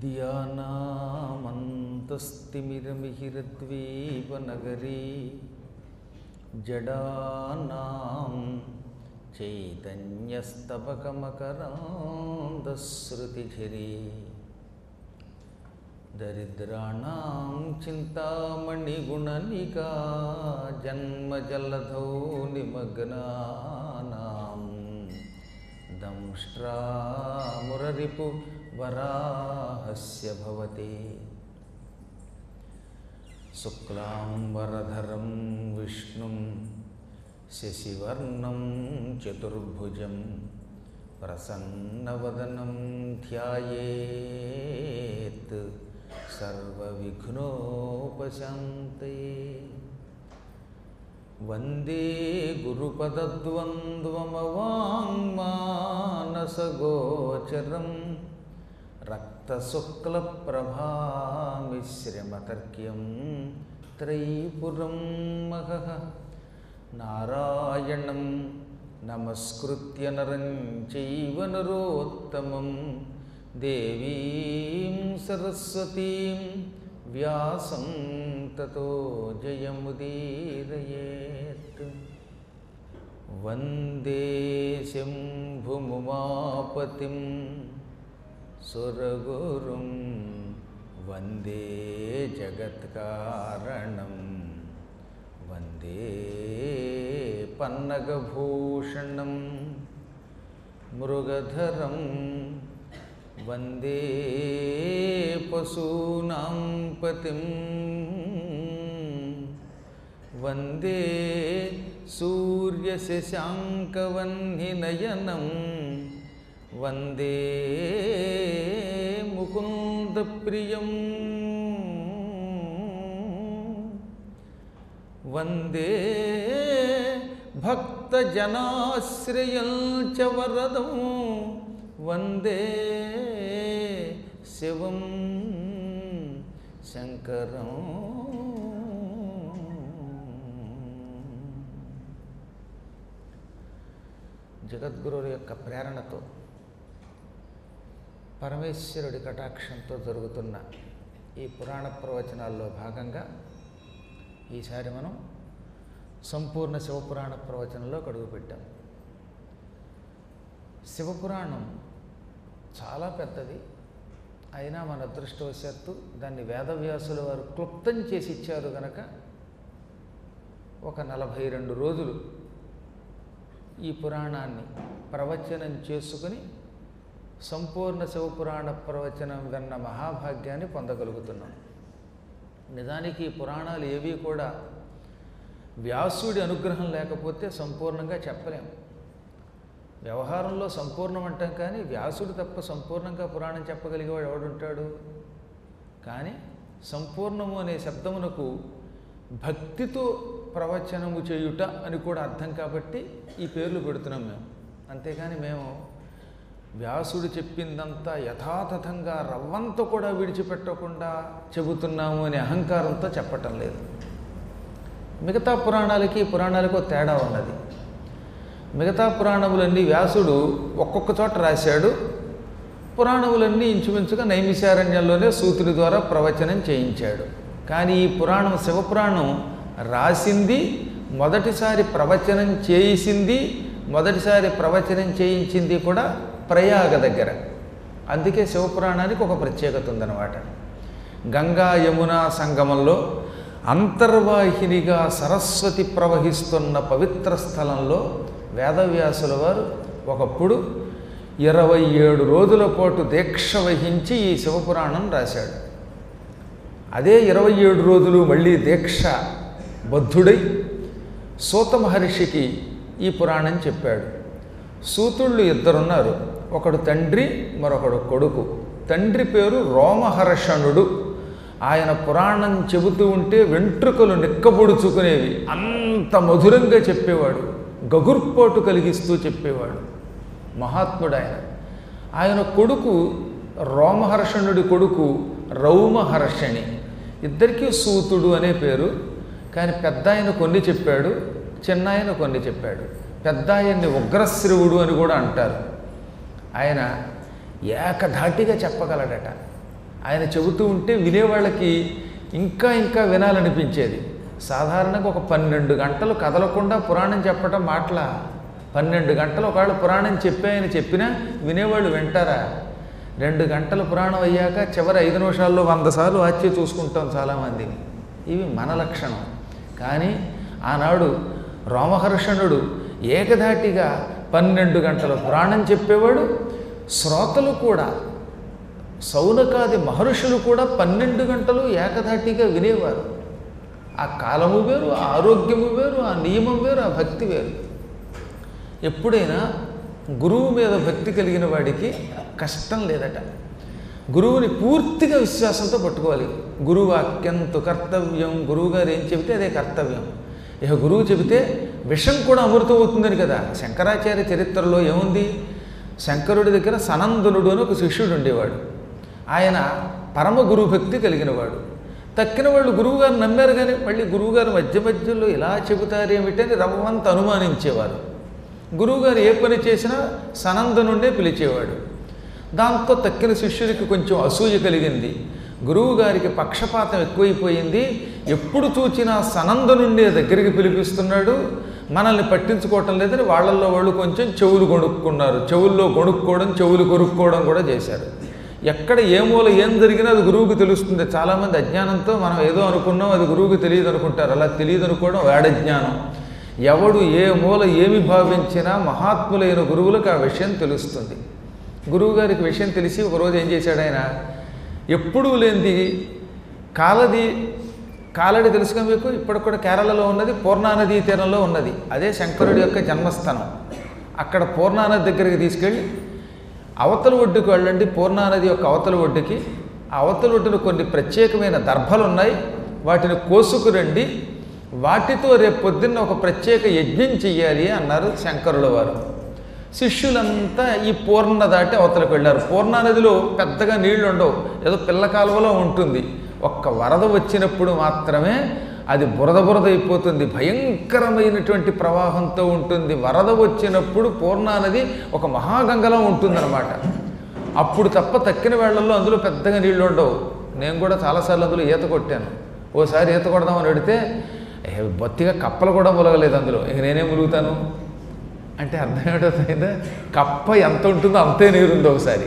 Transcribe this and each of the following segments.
ధ్యానామంతస్తిమిరమిహిరద్వీపనగరీ జడానాం చైతన్యస్తబకమకరాందశ్రుతిఝరీ దరిద్రాణం చింతామణిగుణనికా జన్మజలధౌ నిమగ్నానాం దంష్ట్రామురరిపు వరాహస్య భవతి శుక్లాంబరధరం విష్ణుం శశివర్ణం చతుర్భుజం ప్రసన్నవదనం ధ్యాయేత్ సర్వవిఘ్నోపశాంతయే వందే గురుపదద్వంద్వమవాङ्మానసగోచరం రక్తశుక్లప్రభామిశ్రమతర్క్యం త్రైపురం మహః నారాయణం నమస్కృత్య నరం చైవ నరోత్తమం దేవీం సరస్వతీం వ్యాసం తతో జయముదీరయేత్ వందే శంభుముమాపతిం సురగురుం వందే జగత్కారణం వందే పన్నగభూషణం మృగధరం వందే పశూనాం పతిం వందే సూర్యశశాంకవన్నినయనం వందే ముకుందప్రియం వందే భక్తజనాశ్రయం చ వరదం వందే శివం శంకరం జగద్గురువుల యొక్క ప్రేరణతో పరమేశ్వరుడి కటాక్షంతో జరుగుతున్న ఈ పురాణ ప్రవచనాల్లో భాగంగా ఈసారి మనం సంపూర్ణ శివపురాణ ప్రవచనంలో అడుగుపెట్టాం శివపురాణం చాలా పెద్దది అయినా మన అదృష్టవశాత్తు దాన్ని వేదవ్యాసుల వారు క్లుప్తం చేసి ఇచ్చారు గనక ఒక నలభై రెండు రోజులు ఈ పురాణాన్ని ప్రవచనం చేసుకుని సంపూర్ణ శివపురాణ ప్రవచనం విన్న మహాభాగ్యాన్ని పొందగలుగుతున్నాం నిజానికి ఈ పురాణాలు ఏవి కూడా వ్యాసుడి అనుగ్రహం లేకపోతే సంపూర్ణంగా చెప్పలేం వ్యవహారంలో సంపూర్ణం అంటాం కానీ వ్యాసుడు తప్ప సంపూర్ణంగా పురాణం చెప్పగలిగేవాడు ఎవడుంటాడు కానీ సంపూర్ణము అనే శబ్దమునకు భక్తితో ప్రవచనము చేయుట అని కూడా అర్థం కాబట్టి ఈ పేర్లు పెడుతున్నాం మేము అంతేకాని మేము వ్యాసుడు చెప్పిందంతా యథాతథంగా రవ్వంత కూడా విడిచిపెట్టకుండా చెబుతున్నాము అనే అహంకారంతో చెప్పటం లేదు మిగతా పురాణాలకి పురాణాలకు తేడా ఉన్నది మిగతా పురాణములన్నీ వ్యాసుడు ఒక్కొక్క చోట రాశాడు పురాణములన్నీ ఇంచుమించుగా నైమిశారణ్యంలోనే సూతుని ద్వారా ప్రవచనం చేయించాడు కానీ ఈ పురాణం శివపురాణం రాసింది మొదటిసారి ప్రవచనం చేసింది మొదటిసారి ప్రవచనం చేయించింది కూడా ప్రయాగ దగ్గర అందుకే శివపురాణానికి ఒక ప్రత్యేకత ఉందన్నమాట గంగా యమునా సంగమంలో అంతర్వాహినిగా సరస్వతి ప్రవహిస్తున్న పవిత్ర స్థలంలో వేదవ్యాసుల వారు ఒకప్పుడు ఇరవై ఏడు రోజుల పాటు దీక్ష వహించి ఈ శివపురాణం రాశాడు అదే ఇరవై ఏడు రోజులు మళ్ళీ దీక్ష బద్ధుడై సూత మహర్షికి ఈ పురాణం చెప్పాడు సూతుళ్ళు ఇద్దరున్నారు ఒకడు తండ్రి మరొకడు కొడుకు తండ్రి పేరు రోమహర్షణుడు ఆయన పురాణం చెబుతూ ఉంటే వెంట్రుకలు నిక్కబొడుచుకునేవి అంత మధురంగా చెప్పేవాడు గగుర్పోటు కలిగిస్తూ చెప్పేవాడు మహాత్ముడు ఆయన ఆయన కొడుకు రోమహర్షణుడి కొడుకు రౌమహర్షణి ఇద్దరికీ సూతుడు అనే పేరు కానీ పెద్ద ఆయన కొన్ని చెప్పాడు చిన్న ఆయన కొన్ని చెప్పాడు పెద్ద ఆయన్ని ఉగ్రశ్రవుడు అని కూడా అంటారు ఆయన ఏకధాటిగా చెప్పగలడట ఆయన చెబుతూ ఉంటే వినేవాళ్ళకి ఇంకా ఇంకా వినాలనిపించేది సాధారణంగా ఒక పన్నెండు గంటలు కదలకుండా పురాణం చెప్పడం మాటల పన్నెండు గంటలు ఒకవేళ పురాణం చెప్పి ఆయన చెప్పినా వినేవాళ్ళు వింటారా రెండు గంటల పురాణం అయ్యాక చివరి ఐదు నిమిషాల్లో వంద సార్లు వాచ్య చూసుకుంటాం చాలామందిని ఇవి మన లక్షణం కానీ ఆనాడు రోమహర్షణుడు ఏకధాటిగా పన్నెండు గంటల పురాణం చెప్పేవాడు శ్రోతలు కూడా సౌనకాది మహర్షులు కూడా పన్నెండు గంటలు ఏకధాటిగా వినేవారు ఆ కాలము వేరు ఆ ఆరోగ్యము వేరు ఆ నియమం వేరు ఆ భక్తి వేరు ఎప్పుడైనా గురువు మీద భక్తి కలిగిన వాడికి కష్టం లేదట గురువుని పూర్తిగా విశ్వాసంతో పట్టుకోవాలి గురువు వాక్యంతు కర్తవ్యం గురువు గారు ఏం చెబితే అదే కర్తవ్యం ఇక గురువు చెబితే విషం కూడా అమృతం అవుతుందని కదా శంకరాచార్య చరిత్రలో ఏముంది శంకరుడి దగ్గర సనందనుడు అని ఒక శిష్యుడు ఉండేవాడు ఆయన పరమ గురు భక్తి కలిగినవాడు తక్కిన వాళ్ళు గురువుగారు నమ్మారు కానీ మళ్ళీ గురువుగారు మధ్య మధ్యలో ఇలా చెబుతారేమిటని రవ్వంత అనుమానించేవారు గురువుగారు ఏ పని చేసినా సనందనుండే పిలిచేవాడు దాంతో తక్కిన శిష్యుడికి కొంచెం అసూయ కలిగింది గురువు గారికి పక్షపాతం ఎక్కువైపోయింది ఎప్పుడు చూచినా సనందనుండే దగ్గరికి పిలిపిస్తున్నాడు మనల్ని పట్టించుకోవటం లేదని వాళ్ళల్లో వాళ్ళు కొంచెం చెవులు కొనుక్కున్నారు చెవుల్లో కొనుక్కోవడం చెవులు కొనుక్కోవడం కూడా చేశారు ఎక్కడ ఏ మూల ఏం జరిగినా అది గురువుకి తెలుస్తుంది చాలామంది అజ్ఞానంతో మనం ఏదో అనుకున్నాం అది గురువుకి తెలియదు అనుకుంటారు అలా తెలియదు అనుకోవడం వేడజ్ఞానం ఎవడు ఏ మూల ఏమి భావించినా మహాత్ములైన గురువులకు ఆ విషయం తెలుస్తుంది గురువుగారికి విషయం తెలిసి ఒకరోజు ఏం చేశాడు ఆయన ఎప్పుడూ లేనిది కాలది కాలడి తెలుసుగా మీకు ఇప్పటికి కూడా కేరళలో ఉన్నది పూర్ణానదీ తీరంలో ఉన్నది అదే శంకరుడి యొక్క జన్మస్థానం అక్కడ పూర్ణానది దగ్గరికి తీసుకెళ్ళి అవతల ఒడ్డుకు వెళ్ళండి పూర్ణానది యొక్క అవతల ఒడ్డుకి ఆ అవతల ఒడ్డున కొన్ని ప్రత్యేకమైన దర్భలు ఉన్నాయి వాటిని కోసుకురండి వాటితో రేపు పొద్దున్న ఒక ప్రత్యేక యజ్ఞం చెయ్యాలి అన్నారు శంకరుల వారు శిష్యులంతా ఈ పూర్ణ దాటి అవతలకు వెళ్ళారు పూర్ణా నదిలో పెద్దగా నీళ్లు ఉండవు ఏదో పిల్ల కాలువలో ఉంటుంది ఒక్క వరద వచ్చినప్పుడు మాత్రమే అది బురద బురద అయిపోతుంది భయంకరమైనటువంటి ప్రవాహంతో ఉంటుంది వరద వచ్చినప్పుడు పూర్ణా నది ఒక మహాగంగలా ఉంటుందన్నమాట అప్పుడు తప్ప తక్కిన వేళ్లలో అందులో పెద్దగా నీళ్లు ఉండవు నేను కూడా చాలాసార్లు అందులో ఈత కొట్టాను ఓసారి ఈత కొడదామని అడిగితే "ఏ, బొత్తిగా కప్పలు కూడా ములగలేదు అందులో ఇక నేనే ములుగుతాను అంటే అర్థం ఏంటో కప్ప ఎంత ఉంటుందో అంతే నీరుంది ఒకసారి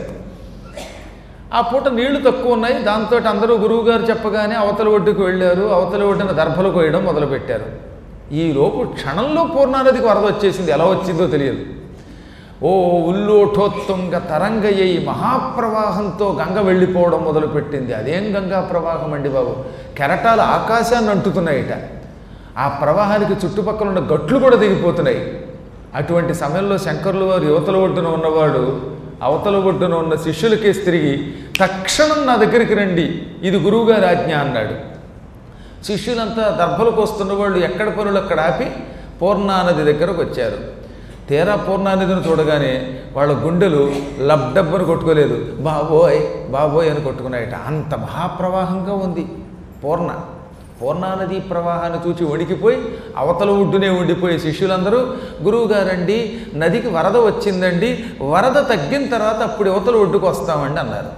ఆ పూట నీళ్లు తక్కువ ఉన్నాయి దాంతో అందరూ గురువుగారు చెప్పగానే అవతల ఒడ్డుకు వెళ్ళారు అవతల ఒడ్డున దర్భలు కోయడం మొదలుపెట్టారు ఈ లోపు క్షణంలో పూర్ణానదికి వరద వచ్చేసింది ఎలా వచ్చిందో తెలియదు ఓ ఉల్లోఠోత్తుంగ తరంగయ్యి మహాప్రవాహంతో గంగ వెళ్ళిపోవడం మొదలుపెట్టింది అదేం గంగా ప్రవాహం అండి బాబు కెరటాలు ఆకాశాన్ని అంటుతున్నాయిట ఆ ప్రవాహానికి చుట్టుపక్కల ఉన్న గట్లు కూడా దిగిపోతున్నాయి అటువంటి సమయంలో శంకరులు వారు యువతల ఒడ్డున ఉన్నవాడు అవతల ఒడ్డున ఉన్న శిష్యులకేసి తిరిగి తక్షణం నా దగ్గరికి రండి ఇది గురువుగారి ఆజ్ఞ అన్నాడు శిష్యులంతా దర్భలకు వస్తున్న వాళ్ళు ఎక్కడ పనులు అక్కడ ఆపి పూర్ణానది దగ్గరకు వచ్చారు తీరా పూర్ణానదిని చూడగానే వాళ్ళ గుండెలు లబ్డబ్బని కొట్టుకోలేదు బాబోయ్ బాబోయ్ అని కొట్టుకున్నాయట అంత మహాప్రవాహంగా ఉంది పూర్ణ పూర్ణానది ప్రవాహాన్ని చూచి వణికిపోయి అవతల ఒడ్డునే ఉండిపోయే శిష్యులందరూ గురువుగారండి నదికి వరద వచ్చిందండి వరద తగ్గిన తర్వాత అప్పుడు అవతల ఒడ్డుకు వస్తామండి అన్నారు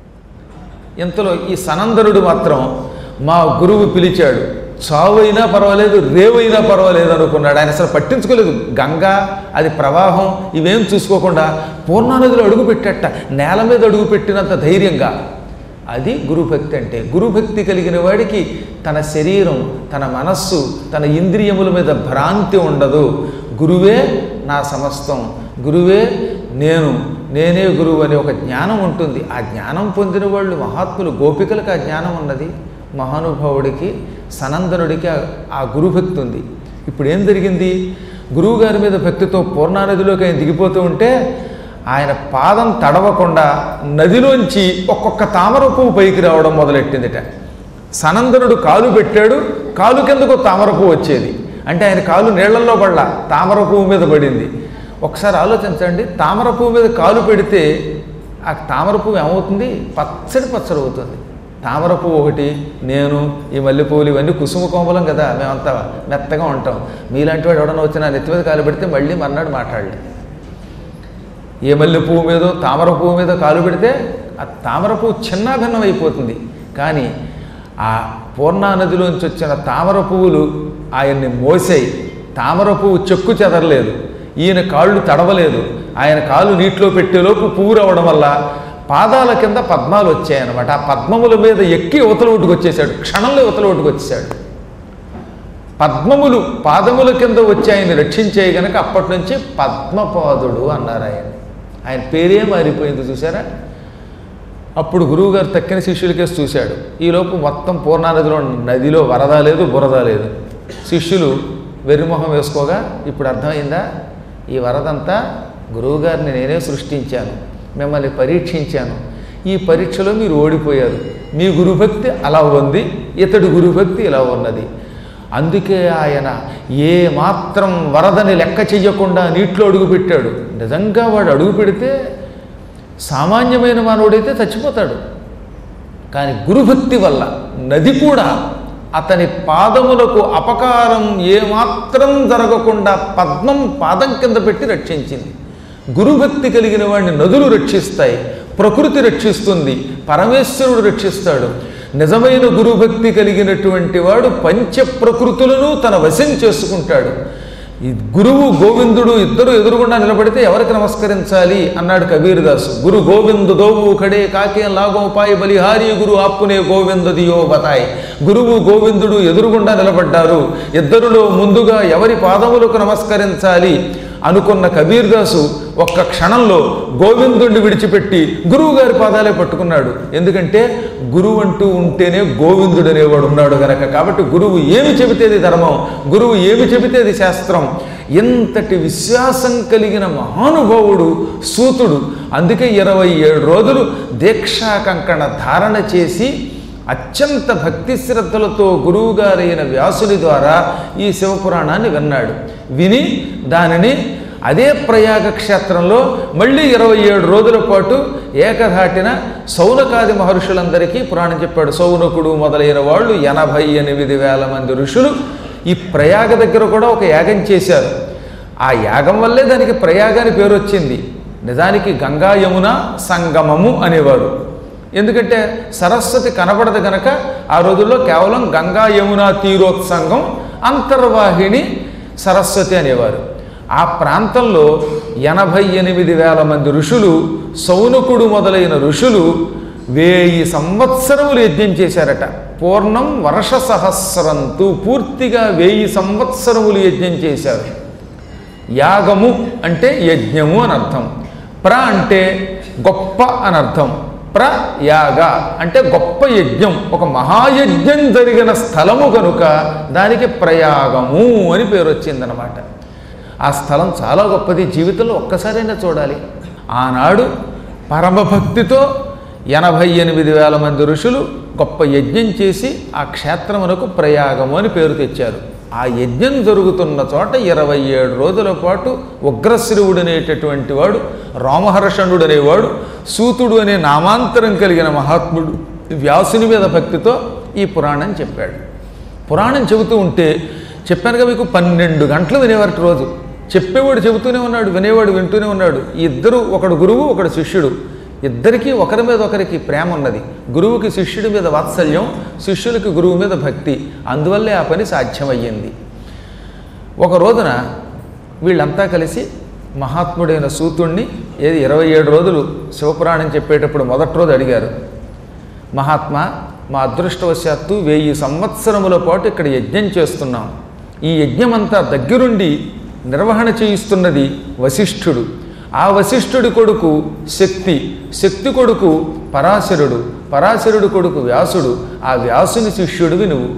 ఇంతలో ఈ సనందనుడు మాత్రం మా గురువు పిలిచాడు చావైనా పర్వాలేదు రేవైనా పర్వాలేదు అనుకున్నాడు ఆయన అసలు పట్టించుకోలేదు గంగా అది ప్రవాహం ఇవేం చూసుకోకుండా పూర్ణానదిలో అడుగు పెట్టట నేల మీద అడుగు పెట్టినంత ధైర్యంగా అది గురుభక్తి అంటే గురుభక్తి కలిగిన వాడికి తన శరీరం తన మనస్సు తన ఇంద్రియముల మీద భ్రాంతి ఉండదు గురువే నా సమస్తం గురువే నేను నేనే గురువు అనే ఒక జ్ఞానం ఉంటుంది ఆ జ్ఞానం పొందిన వాళ్ళు మహాత్ములు గోపికలకు ఆ జ్ఞానం ఉన్నది మహానుభావుడికి సనందనుడికి ఆ- ఆ గురుభక్తి ఉంది ఇప్పుడు ఏం జరిగింది గురువుగారి మీద భక్తితో పూర్ణానదిలోకి ఆయన దిగిపోతూ ఉంటే ఆయన పాదం తడవకుండా నదిలోంచి ఒక్కొక్క తామర పువ్వు పైకి రావడం మొదలెట్టిందిట సనందనుడు కాలు పెట్టాడు కాలు కిందకు తామర పువ్వు వచ్చేది అంటే ఆయన కాలు నీళ్లలో పడలా తామర పువ్వు మీద పడింది ఒకసారి ఆలోచించండి తామర పువ్వు మీద కాలు పెడితే ఆ తామర పువ్వు ఏమవుతుంది పచ్చడి పచ్చడి అవుతుంది తామర పువ్వు ఒకటి నేను ఈ మల్లెపూలు ఇవన్నీ కుసుమ కోమలం కదా మేమంతా మెత్తగా ఉంటాం మీలాంటి వాడు ఎవడన్నా వచ్చినా నెత్తి మీద కాలు పెడితే మళ్ళీ మర్నాడు మాట్లాడలే ఏ మల్లె పువ్వు మీదో తామర పువ్వు మీద కాలు పెడితే ఆ తామర పువ్వు చిన్నాభిన్నం అయిపోతుంది కానీ ఆ పూర్ణా నదిలోంచి వచ్చిన తామర పువ్వులు ఆయన్ని మోసాయి తామర పువ్వు చెక్కు చెదరలేదు ఈయన కాళ్ళు తడవలేదు ఆయన కాళ్ళు నీటిలో పెట్టేలోపు పువ్వు రావడం వల్ల పాదాల కింద పద్మాలు వచ్చాయన్నమాట ఆ పద్మముల మీద ఎక్కి యువతల ఒడ్డుకు వచ్చేసాడు క్షణంలో యువతల ఒడ్డుకు వచ్చేసాడు పద్మములు పాదముల కింద వచ్చి ఆయన రక్షించే గనక అప్పటి నుంచి పద్మపాదుడు అన్నారు ఆయన ఆయన పేరే మారిపోయింది చూసారా అప్పుడు గురువుగారు తక్కిన శిష్యులకేసి చూశాడు ఈలోపు మొత్తం పూర్ణానదిలో నదిలో వరద లేదు బురద లేదు శిష్యులు వెర్రిమొహం వేసుకోగా ఇప్పుడు అర్థమైందా ఈ వరదంతా గురువుగారిని నేనే సృష్టించాను మిమ్మల్ని పరీక్షించాను ఈ పరీక్షలో మీరు ఓడిపోయారు మీ గురుభక్తి అలా ఉంది ఇతడి గురుభక్తి ఇలా ఉన్నది అందుకే ఆయన ఏ మాత్రం వరదని లెక్క చెయ్యకుండా నీటిలో అడుగు పెట్టాడు నిజంగా వాడు అడుగు పెడితే సామాన్యమైన మానవుడైతే చచ్చిపోతాడు కానీ గురుభక్తి వల్ల నది కూడా అతని పాదములకు అపకారం ఏమాత్రం జరగకుండా పద్మం పాదం కింద పెట్టి రక్షించింది గురుభక్తి కలిగిన వాడిని నదులు రక్షిస్తాయి ప్రకృతి రక్షిస్తుంది పరమేశ్వరుడు రక్షిస్తాడు నిజమైన గురుభక్తి కలిగినటువంటి వాడు పంచ ప్రకృతులను తన వశం చేసుకుంటాడు ఈ గురువు గోవిందుడు ఇద్దరు ఎదురుగుండా నిలబడితే ఎవరికి నమస్కరించాలి అన్నాడు కబీర్దాసు గురు గోవిందు దోవు కడే కాకే లాగోపాయి బలిహారి గురు ఆప్పునే గోవింద దియో బతాయ్ గురువు గోవిందుడు ఎదురుగుండా నిలబడ్డారు ఇద్దరులో ముందుగా ఎవరి పాదములకు నమస్కరించాలి అనుకున్న కబీర్దాసు ఒక్క క్షణంలో గోవిందుడిని విడిచిపెట్టి గురువు గారి పాదాలే పట్టుకున్నాడు ఎందుకంటే గురువు అంటూ ఉంటేనే గోవిందుడు అనేవాడు ఉన్నాడు గనక కాబట్టి గురువు ఏమి చెబితేది ధర్మం గురువు ఏమి చెబితేది శాస్త్రం ఎంతటి విశ్వాసం కలిగిన మహానుభావుడు సూతుడు అందుకే ఇరవై ఏడు రోజులు దీక్షా కంకణ ధారణ చేసి అత్యంత భక్తి శ్రద్ధలతో గురువుగారైన వ్యాసుని ద్వారా ఈ శివపురాణాన్ని విన్నాడు విని దానిని అదే ప్రయాగ క్షేత్రంలో మళ్ళీ ఇరవై ఏడు రోజుల పాటు ఏకధాటిన సౌనకాది మహర్షులందరికీ పురాణం చెప్పాడు సౌనకుడు మొదలైన వాళ్ళు ఎనభై ఎనిమిది వేల మంది ఋషులు ఈ ప్రయాగ దగ్గర కూడా ఒక యాగం చేశారు ఆ యాగం వల్లే దానికి ప్రయాగ అని పేరు వచ్చింది నిజానికి గంగా యమున సంగమము అనేవారు ఎందుకంటే సరస్వతి కనబడదు గనక ఆ రోజుల్లో కేవలం గంగా యమున తీరోత్సంగం అంతర్వాహిని సరస్వతి అనేవారు ఆ ప్రాంతంలో ఎనభై ఎనిమిది వేల మంది ఋషులు సౌనకుడు మొదలైన ఋషులు వేయి సంవత్సరములు యజ్ఞం చేశారట పూర్ణం వర్ష సహస్రంతు పూర్తిగా వేయి సంవత్సరములు యజ్ఞం చేశారు యాగము అంటే యజ్ఞము అని అర్థం ప్ర అంటే గొప్ప అని అర్థం ప్రయాగ అంటే గొప్ప యజ్ఞం ఒక మహాయజ్ఞం జరిగిన స్థలము కనుక దానికి ప్రయాగము అని పేరు వచ్చిందనమాట ఆ స్థలం చాలా గొప్పది జీవితంలో ఒక్కసారైనా చూడాలి ఆనాడు పరమభక్తితో ఎనభై ఎనిమిది వేల మంది ఋషులు గొప్ప యజ్ఞం చేసి ఆ క్షేత్రమునకు ప్రయాగము అని పేరు తెచ్చారు ఆ యజ్ఞం జరుగుతున్న చోట ఇరవై ఏడు రోజుల పాటు ఉగ్రశ్రీవుడు అనేటటువంటి వాడు రామహర్షణుడు అనేవాడు సూతుడు అనే నామాంతరం కలిగిన మహాత్ముడు వ్యాసుని మీద భక్తితో ఈ పురాణం చెప్పాడు పురాణం చెబుతూ ఉంటే చెప్పానుగా మీకు పన్నెండు గంటలు వినేవారు రోజు చెప్పేవాడు చెబుతూనే ఉన్నాడు వినేవాడు వింటూనే ఉన్నాడు ఈ ఇద్దరు ఒకడు గురువు ఒకడు శిష్యుడు ఇద్దరికీ ఒకరి మీద ఒకరికి ప్రేమ ఉన్నది గురువుకి శిష్యుడి మీద వాత్సల్యం శిష్యులకి గురువు మీద భక్తి అందువల్లే ఆ పని సాధ్యమయ్యింది ఒక రోజున వీళ్ళంతా కలిసి మహాత్ముడైన సూతుణ్ణి ఏది ఇరవై ఏడు రోజులు శివపురాణం చెప్పేటప్పుడు మొదటి రోజు అడిగారు మహాత్మా మా అదృష్టవశాత్తు వెయ్యి సంవత్సరముల పాటు ఇక్కడ యజ్ఞం చేస్తున్నాం ఈ యజ్ఞమంతా దగ్గరుండి నిర్వహణ చేయిస్తున్నది వశిష్ఠుడు ఆ వశిష్ఠుడి కొడుకు శక్తి శక్తి కొడుకు పరాశరుడు పరాశరుడు కొడుకు వ్యాసుడు ఆ వ్యాసుని శిష్యుడివి నువ్వు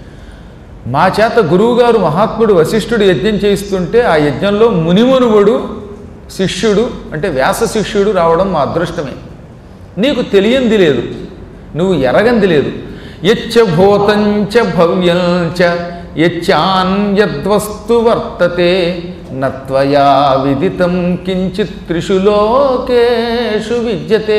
మా చేత గురువుగారు మహాత్ముడు వశిష్ఠుడు యజ్ఞం చేయిస్తుంటే ఆ యజ్ఞంలో మునిమునువుడు శిష్యుడు అంటే వ్యాస శిష్యుడు రావడం మా అదృష్టమే నీకు తెలియంది లేదు నువ్వు ఎరగంది లేదు యచ్చ భూతంచ భవ్యంచ యచ్చాన్యద్వస్తు వర్తతే నత్వయా విదితం కించిత్ త్రిషు లోకేషు విద్యతే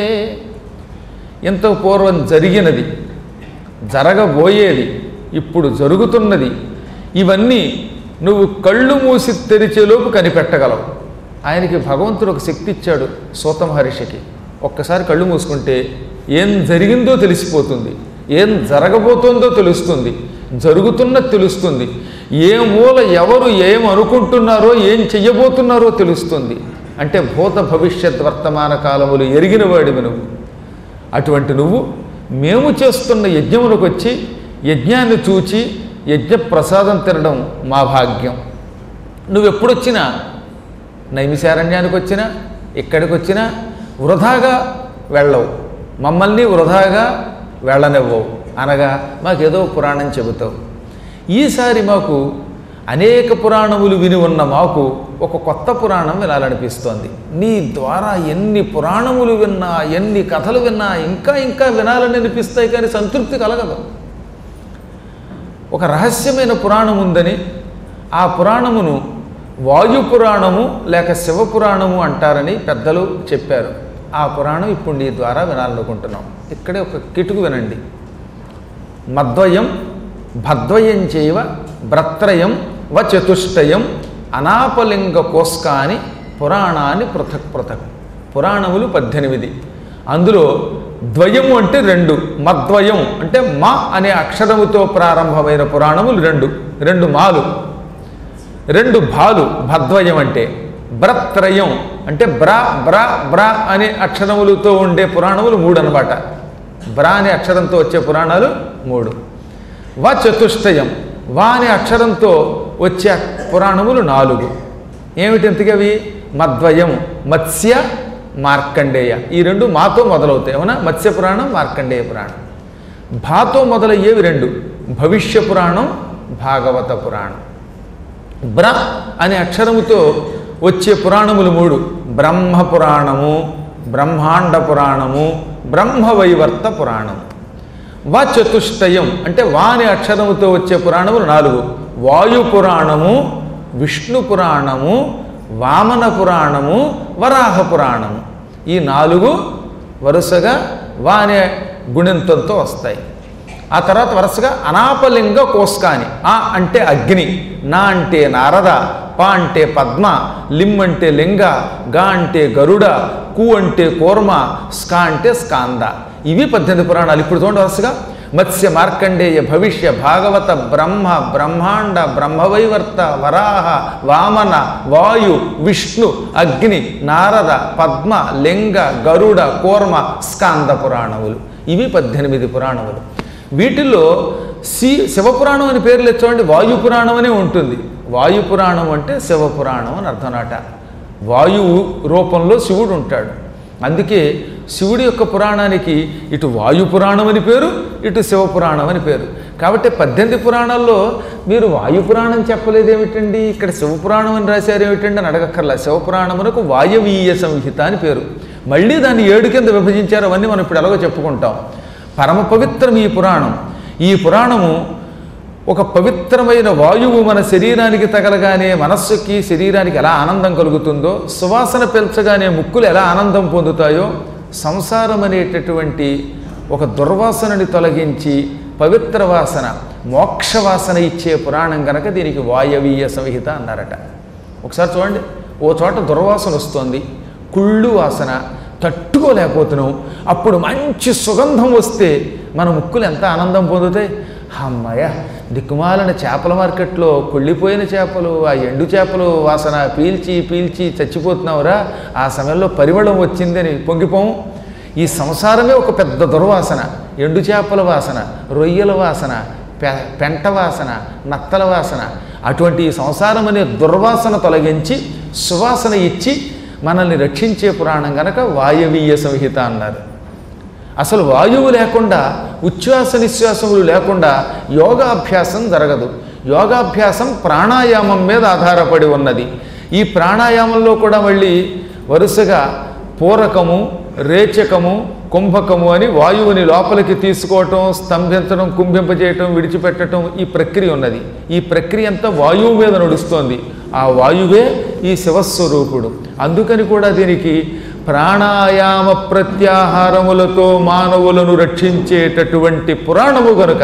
ఎంతో పూర్వం జరిగినది జరగబోయేది ఇప్పుడు జరుగుతున్నది ఇవన్నీ నువ్వు కళ్ళు మూసి తెరిచేలోపు కనిపెట్టగలవు ఆయనకి భగవంతుడు ఒక శక్తి ఇచ్చాడు సూత మహర్షికి ఒక్కసారి కళ్ళు మూసుకుంటే ఏం జరిగిందో తెలిసిపోతుంది ఏం జరగబోతోందో తెలుస్తుంది జరుగుతున్నది తెలుస్తుంది ఏ మూల ఎవరు ఏం అనుకుంటున్నారో ఏం చెయ్యబోతున్నారో తెలుస్తుంది అంటే భూత భవిష్యత్ వర్తమాన కాలములు ఎరిగిన వాడివి నువ్వు అటువంటి నువ్వు మేము చేస్తున్న యజ్ఞములకు వచ్చి యజ్ఞాన్ని చూచి యజ్ఞ ప్రసాదం తినడం మా భాగ్యం నువ్వు ఎప్పుడొచ్చినా నైమిశారణ్యానికి వచ్చినా ఇక్కడికి వచ్చినా వృధాగా వెళ్ళవు మమ్మల్ని వృధాగా వెళ్ళనివ్వవు అనగా మాకేదో పురాణం చెబుతావు ఈసారి మాకు అనేక పురాణములు విని ఉన్న మాకు ఒక కొత్త పురాణం వినాలనిపిస్తోంది నీ ద్వారా ఎన్ని పురాణములు విన్నా ఎన్ని కథలు విన్నా ఇంకా ఇంకా వినాలని అనిపిస్తాయి కానీ సంతృప్తి కలగదు ఒక రహస్యమైన పురాణం ఉందని ఆ పురాణమును వాయు పురాణము లేక శివ పురాణము అంటారని పెద్దలు చెప్పారు ఆ పురాణం ఇప్పుడు నీ ద్వారా వినాలనుకుంటున్నాం ఇక్కడే ఒక కిటుకు వినండి మద్వయం భద్వయం చేయవ భ్రత్రయం వ చతుష్టయం అనాపలింగ కోస్కాని పురాణాన్ని పృథక్ పృథక్ పురాణములు పద్దెనిమిది అందులో ద్వయము అంటే రెండు మద్వయం అంటే మా అనే అక్షరముతో ప్రారంభమైన పురాణములు రెండు రెండు మాలు రెండు భాలు భద్వయం అంటే బ్రత్రయం అంటే బ్రా బ్రా బ్రా అనే అక్షరములతో ఉండే పురాణములు మూడు అనమాట బ్రా అనే అక్షరంతో వచ్చే పురాణాలు మూడు వ చతుష్టయం వా అనే అక్షరంతో వచ్చే పురాణములు నాలుగు ఏమిటి ఇంతకవి మద్వయం మత్స్య మార్కండేయ ఈ రెండు మాతో మొదలవుతాయి అవునా మత్స్య పురాణం మార్కండేయ పురాణం భాతో మొదలయ్యేవి రెండు భవిష్య పురాణం భాగవత పురాణం బ్ర అనే అక్షరముతో వచ్చే పురాణములు మూడు బ్రహ్మ పురాణము బ్రహ్మాండ పురాణము బ్రహ్మవైవర్త పురాణం వా చతుష్టయం అంటే వా అనే అక్షరముతో వచ్చే పురాణములు నాలుగు వాయు పురాణము విష్ణు పురాణము వామన పురాణము వరాహ పురాణము ఈ నాలుగు వరుసగా వా అనే గుణింతంతో వస్తాయి ఆ తర్వాత వరుసగా అనాపలింగ కోస్కాని ఆ అంటే అగ్ని నా అంటే నారద పా అంటే పద్మ లిమ్ అంటే లింగ గా అంటే గరుడ కు అంటే కూర్మ స్కా అంటే స్కాంద ఇవి పద్దెనిమిది పురాణాలు ఇప్పుడు చూడండి వరుసగా మత్స్య మార్కండేయ భవిష్య భాగవత బ్రహ్మ బ్రహ్మాండ బ్రహ్మవైవర్త వరాహ వామన వాయు విష్ణు అగ్ని నారద పద్మ లింగ గరుడ కూర్మ స్కాంద పురాణములు ఇవి పద్దెనిమిది పురాణములు వీటిల్లో సి శివపురాణం అని పేర్లు చూడండి వాయు పురాణం అనే ఉంటుంది వాయు పురాణం అంటే శివపురాణం అని అర్థమన్నట వాయువు రూపంలో శివుడు ఉంటాడు అందుకే శివుడి యొక్క పురాణానికి ఇటు వాయు పురాణం అని పేరు ఇటు శివపురాణం అని పేరు కాబట్టి పద్దెనిమిది పురాణాల్లో మీరు వాయు పురాణం చెప్పలేదేమిటండి ఇక్కడ శివపురాణం అని రాశారు ఏమిటండి అని అడగక్కర్లా శివపురాణమునకు వాయవీయ సంహిత అని పేరు మళ్ళీ దాన్ని ఏడు కింద విభజించారు అవన్నీ మనం ఇప్పుడు ఎలాగో చెప్పుకుంటాం పరమ పవిత్రం ఈ పురాణం ఈ పురాణము ఒక పవిత్రమైన వాయువు మన శరీరానికి తగలగానే మనస్సుకి శరీరానికి ఎలా ఆనందం కలుగుతుందో సువాసన పెంచగానే ముక్కులు ఎలా ఆనందం పొందుతాయో సంసారం అనేటటువంటి ఒక దుర్వాసనని తొలగించి పవిత్ర వాసన మోక్ష వాసన ఇచ్చే పురాణం కనుక దీనికి వాయవీయ సంహిత అన్నారట ఒకసారి చూడండి ఓ చోట దుర్వాసన వస్తుంది కుళ్ళు వాసన తట్టుకోలేకపోతున్నాం అప్పుడు మంచి సుగంధం వస్తే మన ముక్కులు ఎంత ఆనందం పొందుతాయి అమ్మయ్య దిక్కుమాలిన చేపల మార్కెట్లో కుళ్ళిపోయిన చేపలు ఆ ఎండు చేపలు వాసన పీల్చి పీల్చి చచ్చిపోతున్నావురా ఆ సమయంలో పరిమళం వచ్చిందని పొంగిపోం ఈ సంసారమే ఒక పెద్ద దుర్వాసన ఎండు చేపల వాసన రొయ్యల వాసన పె పెంట వాసన నత్తల వాసన అటువంటి ఈ సంసారం అనే దుర్వాసన తొలగించి సువాసన ఇచ్చి మనల్ని రక్షించే పురాణం గనక వాయవీయ సంహిత అన్నారు అసలు వాయువు లేకుండా ఉచ్ఛ్వాస నిశ్వాసములు లేకుండా యోగాభ్యాసం జరగదు యోగాభ్యాసం ప్రాణాయామం మీద ఆధారపడి ఉన్నది ఈ ప్రాణాయామంలో కూడా మళ్ళీ వరుసగా పూరకము రేచకము కుంభకము అని వాయువుని లోపలికి తీసుకోవటం స్తంభించడం కుంభింపజేయటం విడిచిపెట్టడం ఈ ప్రక్రియ ఉన్నది ఈ ప్రక్రియ అంతా వాయువు మీద నడుస్తోంది ఆ వాయువే ఈ శివస్వరూపుడు అందుకని కూడా దీనికి ప్రాణాయామ ప్రత్యాహారములతో మానవులను రక్షించేటటువంటి పురాణము గనుక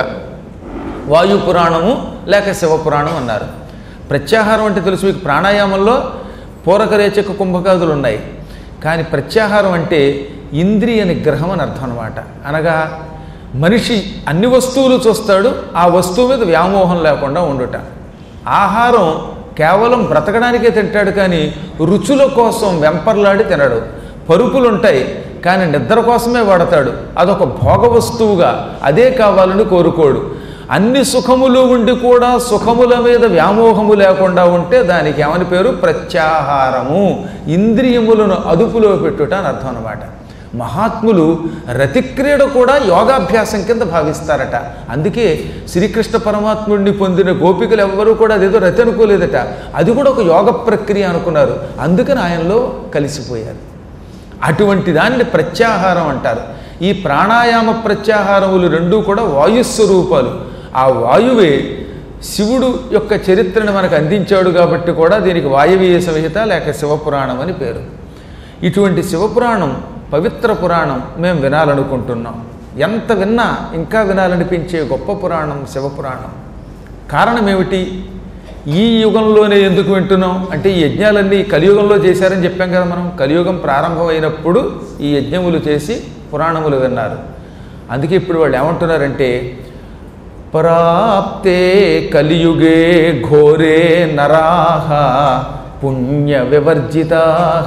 వాయు పురాణము లేక శివపురాణం అన్నారు ప్రత్యాహారం అంటే తెలుసు మీకు ప్రాణాయామంలో పూరక రేచక కుంభకాదులు ఉన్నాయి కానీ ప్రత్యాహారం అంటే ఇంద్రియ నిగ్రహం అని అర్థం అనమాట అనగా మనిషి అన్ని వస్తువులు చూస్తాడు ఆ వస్తువు మీద వ్యామోహం లేకుండా ఉండుట ఆహారం కేవలం బ్రతకడానికే తింటాడు కానీ రుచుల కోసం వెంపర్లాడి తినడు పరుపులు ఉంటాయి కానీ నిద్ర కోసమే వాడతాడు అదొక భోగ వస్తువుగా అదే కావాలని కోరుకోడు అన్ని సుఖములు ఉండి కూడా సుఖముల మీద వ్యామోహము లేకుండా ఉంటే దానికి ఏమని పేరు ప్రత్యాహారము ఇంద్రియములను అదుపులో పెట్టుట అని అర్థం అనమాట మహాత్ములు రతిక్రీడ కూడా యోగాభ్యాసం కింద భావిస్తారట అందుకే శ్రీకృష్ణ పరమాత్ముడిని పొందిన గోపికలు ఎవ్వరూ కూడా అదేదో రతి అనుకోలేదట అది కూడా ఒక యోగ ప్రక్రియ అనుకున్నారు అందుకని ఆయనలో కలిసిపోయారు అటువంటి దానిని ప్రత్యాహారం అంటారు ఈ ప్రాణాయామ ప్రత్యాహారములు రెండూ కూడా వాయుస్వరూపాలు ఆ వాయువే శివుడు యొక్క చరిత్రను మనకు అందించాడు కాబట్టి కూడా దీనికి వాయవీయ సంహిత లేక శివపురాణం అని పేరు ఇటువంటి శివపురాణం పవిత్ర పురాణం మేము వినాలనుకుంటున్నాం ఎంత విన్నా ఇంకా వినాలనిపించే గొప్ప పురాణం శివపురాణం కారణం ఏమిటి ఈ యుగంలోనే ఎందుకు వింటున్నాం అంటే ఈ యజ్ఞాలన్నీ కలియుగంలో చేశారని చెప్పాం కదా మనం కలియుగం ప్రారంభమైనప్పుడు ఈ యజ్ఞములు చేసి పురాణములు విన్నారు అందుకే ఇప్పుడు వాళ్ళు ఏమంటున్నారంటే ప్రాప్తే కలియుగే ఘోరే నరాహ పుణ్య వివర్జితా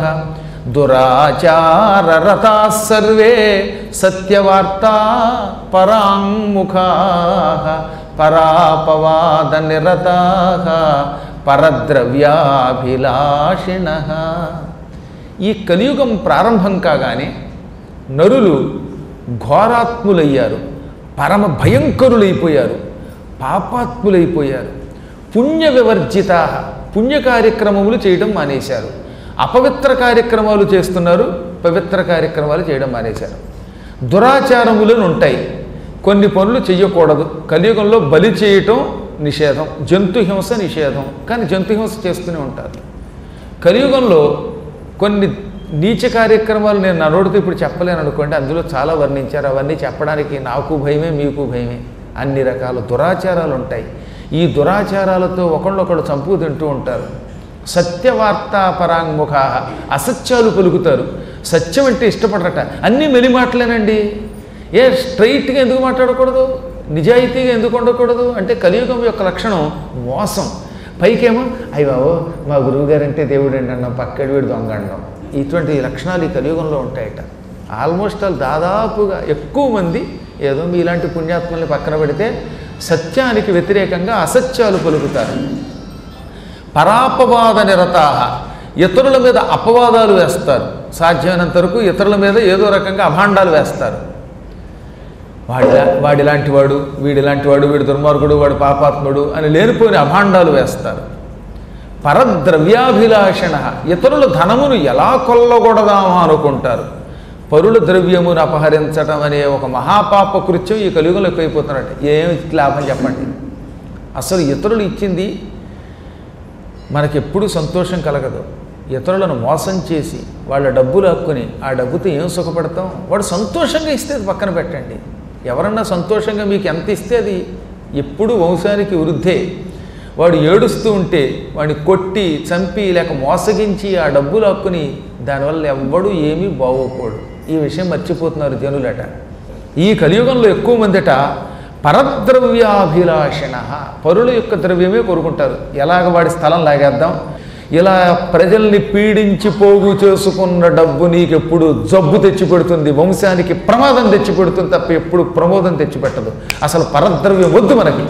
దురాచారరతా సర్వే సత్యవార్తా పరాంముఖా పరాపవాద నిరతా పరద్రవ్యాభిలాషిణ ఈ కలియుగం ప్రారంభం కాగానే నరులు ఘోరాత్ములయ్యారు పరమ భయంకరులైపోయారు పాపాత్ములైపోయారు పుణ్య వివర్జిత పుణ్య కార్యక్రమములు చేయడం మానేశారు అపవిత్ర కార్యక్రమాలు చేస్తున్నారు పవిత్ర కార్యక్రమాలు చేయడం మానేశారు దురాచారములను ఉంటాయి కొన్ని పనులు చెయ్యకూడదు కలియుగంలో బలి చేయటం నిషేధం జంతు హింస నిషేధం కానీ జంతు హింస చేస్తూనే ఉంటారు కలియుగంలో కొన్ని నీచ కార్యక్రమాలు నేను నా నోటితో ఇప్పుడు చెప్పలేను అనుకోండి అందులో చాలా వర్ణించారు అవన్నీ చెప్పడానికి నాకు భయమే మీకు భయమే అన్ని రకాల దురాచారాలు ఉంటాయి ఈ దురాచారాలతో ఒకళ్ళొకళ్ళు చంపు తింటూ ఉంటారు సత్యవార్తా పరాంగుఖ అసత్యాలు పలుకుతారు సత్యం అంటే ఇష్టపడరట అన్నీ మెలి మాటలేనండి ఏ స్ట్రైట్గా ఎందుకు మాట్లాడకూడదు నిజాయితీగా ఎందుకు ఉండకూడదు అంటే కలియుగం యొక్క లక్షణం మోసం పైకేమో అయ్యి బాబు మా గురువు గారంటే దేవుడు అండి అన్నాం పక్కడి వీడు దొంగ అన్నాం ఇటువంటి లక్షణాలు ఈ కలియుగంలో ఉంటాయట ఆల్మోస్ట్ ఆల్ దాదాపుగా ఎక్కువ మంది ఏదో మీలాంటి పుణ్యాత్మల్ని పక్కన పెడితే సత్యానికి వ్యతిరేకంగా అసత్యాలు పలుకుతారు పరాపవాద నిరతాహ ఇతరుల మీద అపవాదాలు వేస్తారు సాధ్యమైనంత వరకు ఇతరుల మీద ఏదో రకంగా అభాండాలు వేస్తారు వాడి వాడిలాంటి వాడు వీడిలాంటి వాడు వీడు దుర్మార్గుడు వాడు పాపాత్ముడు అని లేనిపోయిన అభాండాలు వేస్తారు పరద్రవ్యాభిలాషణ ఇతరుల ధనమును ఎలా కొల్లగొడదామా అనుకుంటారు పరుల ద్రవ్యమును అపహరించటం అనే ఒక మహాపాప కృత్యం ఈ కలియుగంలో ఎక్కువైపోతున్నట్టు ఏమి లాభం చెప్పండి అసలు ఇతరులు ఇచ్చింది మనకెప్పుడు సంతోషం కలగదు ఇతరులను మోసం చేసి వాళ్ళ డబ్బులు హక్కుని ఆ డబ్బుతో ఏం సుఖపడతాం వాడు సంతోషంగా ఇస్తే అది పక్కన పెట్టండి ఎవరన్నా సంతోషంగా మీకు ఎంత ఇస్తే అది ఎప్పుడు వంశానికి వృద్ధే వాడు ఏడుస్తూ ఉంటే వాడిని కొట్టి చంపి లేక మోసగించి ఆ డబ్బులు హక్కుని దానివల్ల ఎవ్వడు ఏమీ బాగోకూడదు ఈ విషయం మర్చిపోతున్నారు జనులట ఈ కలియుగంలో ఎక్కువ మందిట పరద్రవ్యాభిలాషణ పరుల యొక్క ద్రవ్యమే కోరుకుంటారు ఎలాగ వాడి స్థలం లాగేద్దాం ఇలా ప్రజల్ని పీడించి పోగు చేసుకున్న డబ్బు నీకెప్పుడు జబ్బు తెచ్చిపెడుతుంది వంశానికి ప్రమాదం తెచ్చిపెడుతుంది తప్ప ఎప్పుడు ప్రమోదం తెచ్చిపెట్టదు అసలు పరద్రవ్యం వద్దు మనకి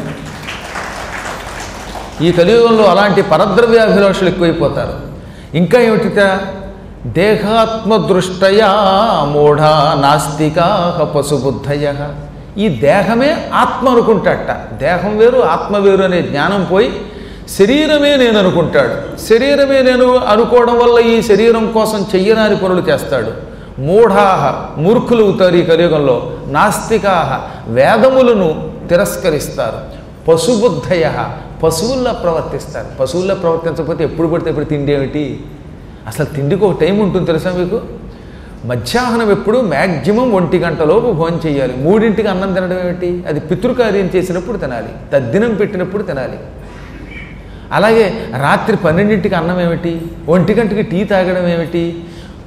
ఈ కలియుగంలో అలాంటి పరద్రవ్యాభిలాషులు ఎక్కువైపోతారు ఇంకా ఏమిటిట దేహాత్మదృష్టయా మూఢా నాస్తికా పశుబుద్ధయ ఈ దేహమే ఆత్మ అనుకుంటాడట దేహం వేరు ఆత్మ వేరు అనే జ్ఞానం పోయి శరీరమే నేను అనుకుంటాడు శరీరమే నేను అనుకోవడం వల్ల ఈ శరీరం కోసం చెయ్యరాని పనులు చేస్తాడు మూఢాహ మూర్ఖులు అవుతారు ఈ కలియుగంలో నాస్తికాహ వేదములను తిరస్కరిస్తారు పశుబుద్ధయ పశువుల్లా ప్రవర్తిస్తారు పశువుల్లా ప్రవర్తించకపోతే ఎప్పుడు పడితే ఎప్పుడు తిండి ఏమిటి అసలు తిండికి ఒక టైం ఉంటుంది తెలుసా మీకు మధ్యాహ్నం ఎప్పుడు మ్యాక్సిమం ఒంటి గంటలోపు భోజనం చేయాలి మూడింటికి అన్నం తినడం ఏమిటి అది పితృకార్యం చేసినప్పుడు తినాలి తద్దినం పెట్టినప్పుడు తినాలి అలాగే రాత్రి పన్నెండింటికి అన్నం ఏమిటి ఒంటి గంటకి టీ తాగడం ఏమిటి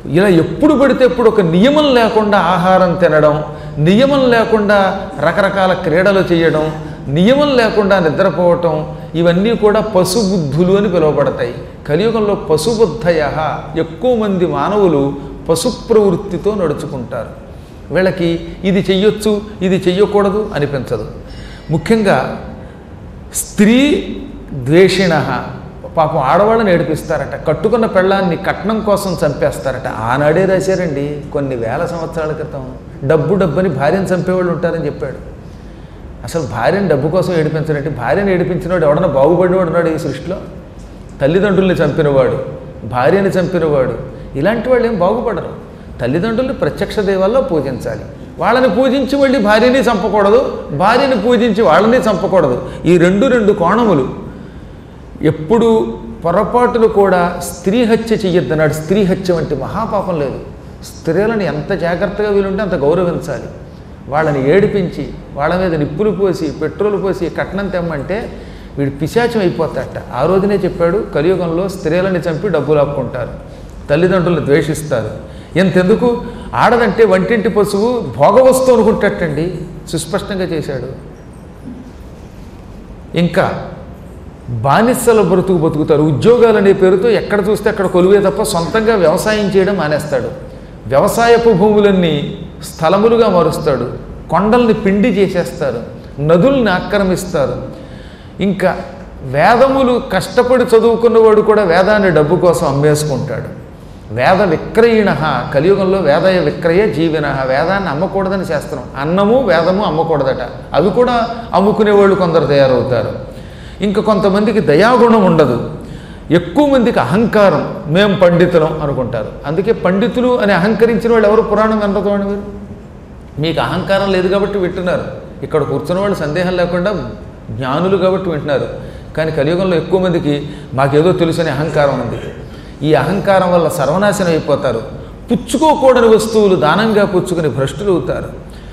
ఇలా ఎప్పుడు పడితే ఎప్పుడు ఒక నియమం లేకుండా ఆహారం తినడం నియమం లేకుండా రకరకాల క్రీడలు చేయడం నియమం లేకుండా నిద్రపోవటం ఇవన్నీ కూడా పశుబుద్ధులు అని పిలువబడతాయి కలియుగంలో పశుబుద్ధయ ఎక్కువ మంది మానవులు పశు ప్రవృత్తితో నడుచుకుంటారు వీళ్ళకి ఇది చెయ్యొచ్చు ఇది చెయ్యకూడదు అనిపించదు ముఖ్యంగా స్త్రీ ద్వేషిణ పాపం ఆడవాళ్ళని ఏడిపిస్తారట కట్టుకున్న పెళ్ళాన్ని కట్నం కోసం చంపేస్తారట ఆనాడే రాశారండి కొన్ని వేల సంవత్సరాల క్రితం డబ్బు డబ్బని భార్యను చంపేవాళ్ళు ఉంటారని చెప్పాడు అసలు భార్యను డబ్బు కోసం ఏడిపించడంటే భార్యను ఏడిపించినవాడు ఎవడన్నా బాగుపడినవాడు ఉన్నాడు ఈ సృష్టిలో తల్లిదండ్రుల్ని చంపినవాడు భార్యని చంపినవాడు ఇలాంటి వాళ్ళు ఏం బాగుపడరు తల్లిదండ్రుల్ని ప్రత్యక్ష దేవాల్లో పూజించాలి వాళ్ళని పూజించి మళ్ళీ భార్యని చంపకూడదు భార్యని పూజించి వాళ్ళని చంపకూడదు ఈ రెండు రెండు కోణములు ఎప్పుడు పొరపాటును కూడా స్త్రీ హత్య చెయ్యొద్దన్నాడు స్త్రీ హత్య వంటి మహాపాపం లేదు స్త్రీలను ఎంత జాగ్రత్తగా వీలుంటే అంత గౌరవించాలి వాళ్ళని ఏడిపించి వాళ్ళ మీద నిప్పులు పోసి పెట్రోల్ పోసి కట్నం తెమ్మంటే వీడు పిశాచం అయిపోతాడట ఆ రోజునే చెప్పాడు కలియుగంలో స్త్రీలని చంపి డబ్బులు ఆపుకుంటారు తల్లిదండ్రులను ద్వేషిస్తారు ఎంతెందుకు ఆడదంటే వంటింటి పశువు భోగవస్తు అనుకుంటట్టండి సుస్పష్టంగా చేశాడు ఇంకా బానిసల బ్రతుకు బతుకుతారు ఉద్యోగాలు అనే పేరుతో ఎక్కడ చూస్తే అక్కడ కొలువే తప్ప సొంతంగా వ్యవసాయం చేయడం మానేస్తాడు వ్యవసాయపు భూములన్నీ స్థలములుగా మారుస్తాడు కొండల్ని పిండి చేసేస్తారు నదుల్ని ఆక్రమిస్తారు ఇంకా వేదములు కష్టపడి చదువుకున్నవాడు కూడా వేదాన్ని డబ్బు కోసం అమ్మేసుకుంటాడు వేద విక్రయిణ కలియుగంలో వేదయ విక్రయ జీవిన వేదాన్ని అమ్మకూడదని శాస్త్రం అన్నము వేదము అమ్మకూడదట అవి కూడా అమ్ముకునేవాళ్ళు కొందరు తయారవుతారు ఇంకా కొంతమందికి దయాగుణం ఉండదు ఎక్కువ మందికి అహంకారం మేం పండితులం అనుకుంటారు అందుకే పండితులు అని అహంకరించిన వాళ్ళు ఎవరు పురాణం వినరు మీరు మీకు అహంకారం లేదు కాబట్టి వింటున్నారు ఇక్కడ కూర్చున్న వాళ్ళు సందేహం లేకుండా జ్ఞానులు కాబట్టి వింటున్నారు కానీ కలియుగంలో ఎక్కువ మందికి మాకేదో తెలుసని అహంకారం ఉంది ఈ అహంకారం వల్ల సర్వనాశనం అయిపోతారు పుచ్చుకోకూడని వస్తువులు దానంగా పుచ్చుకుని భ్రష్టులు అవుతారు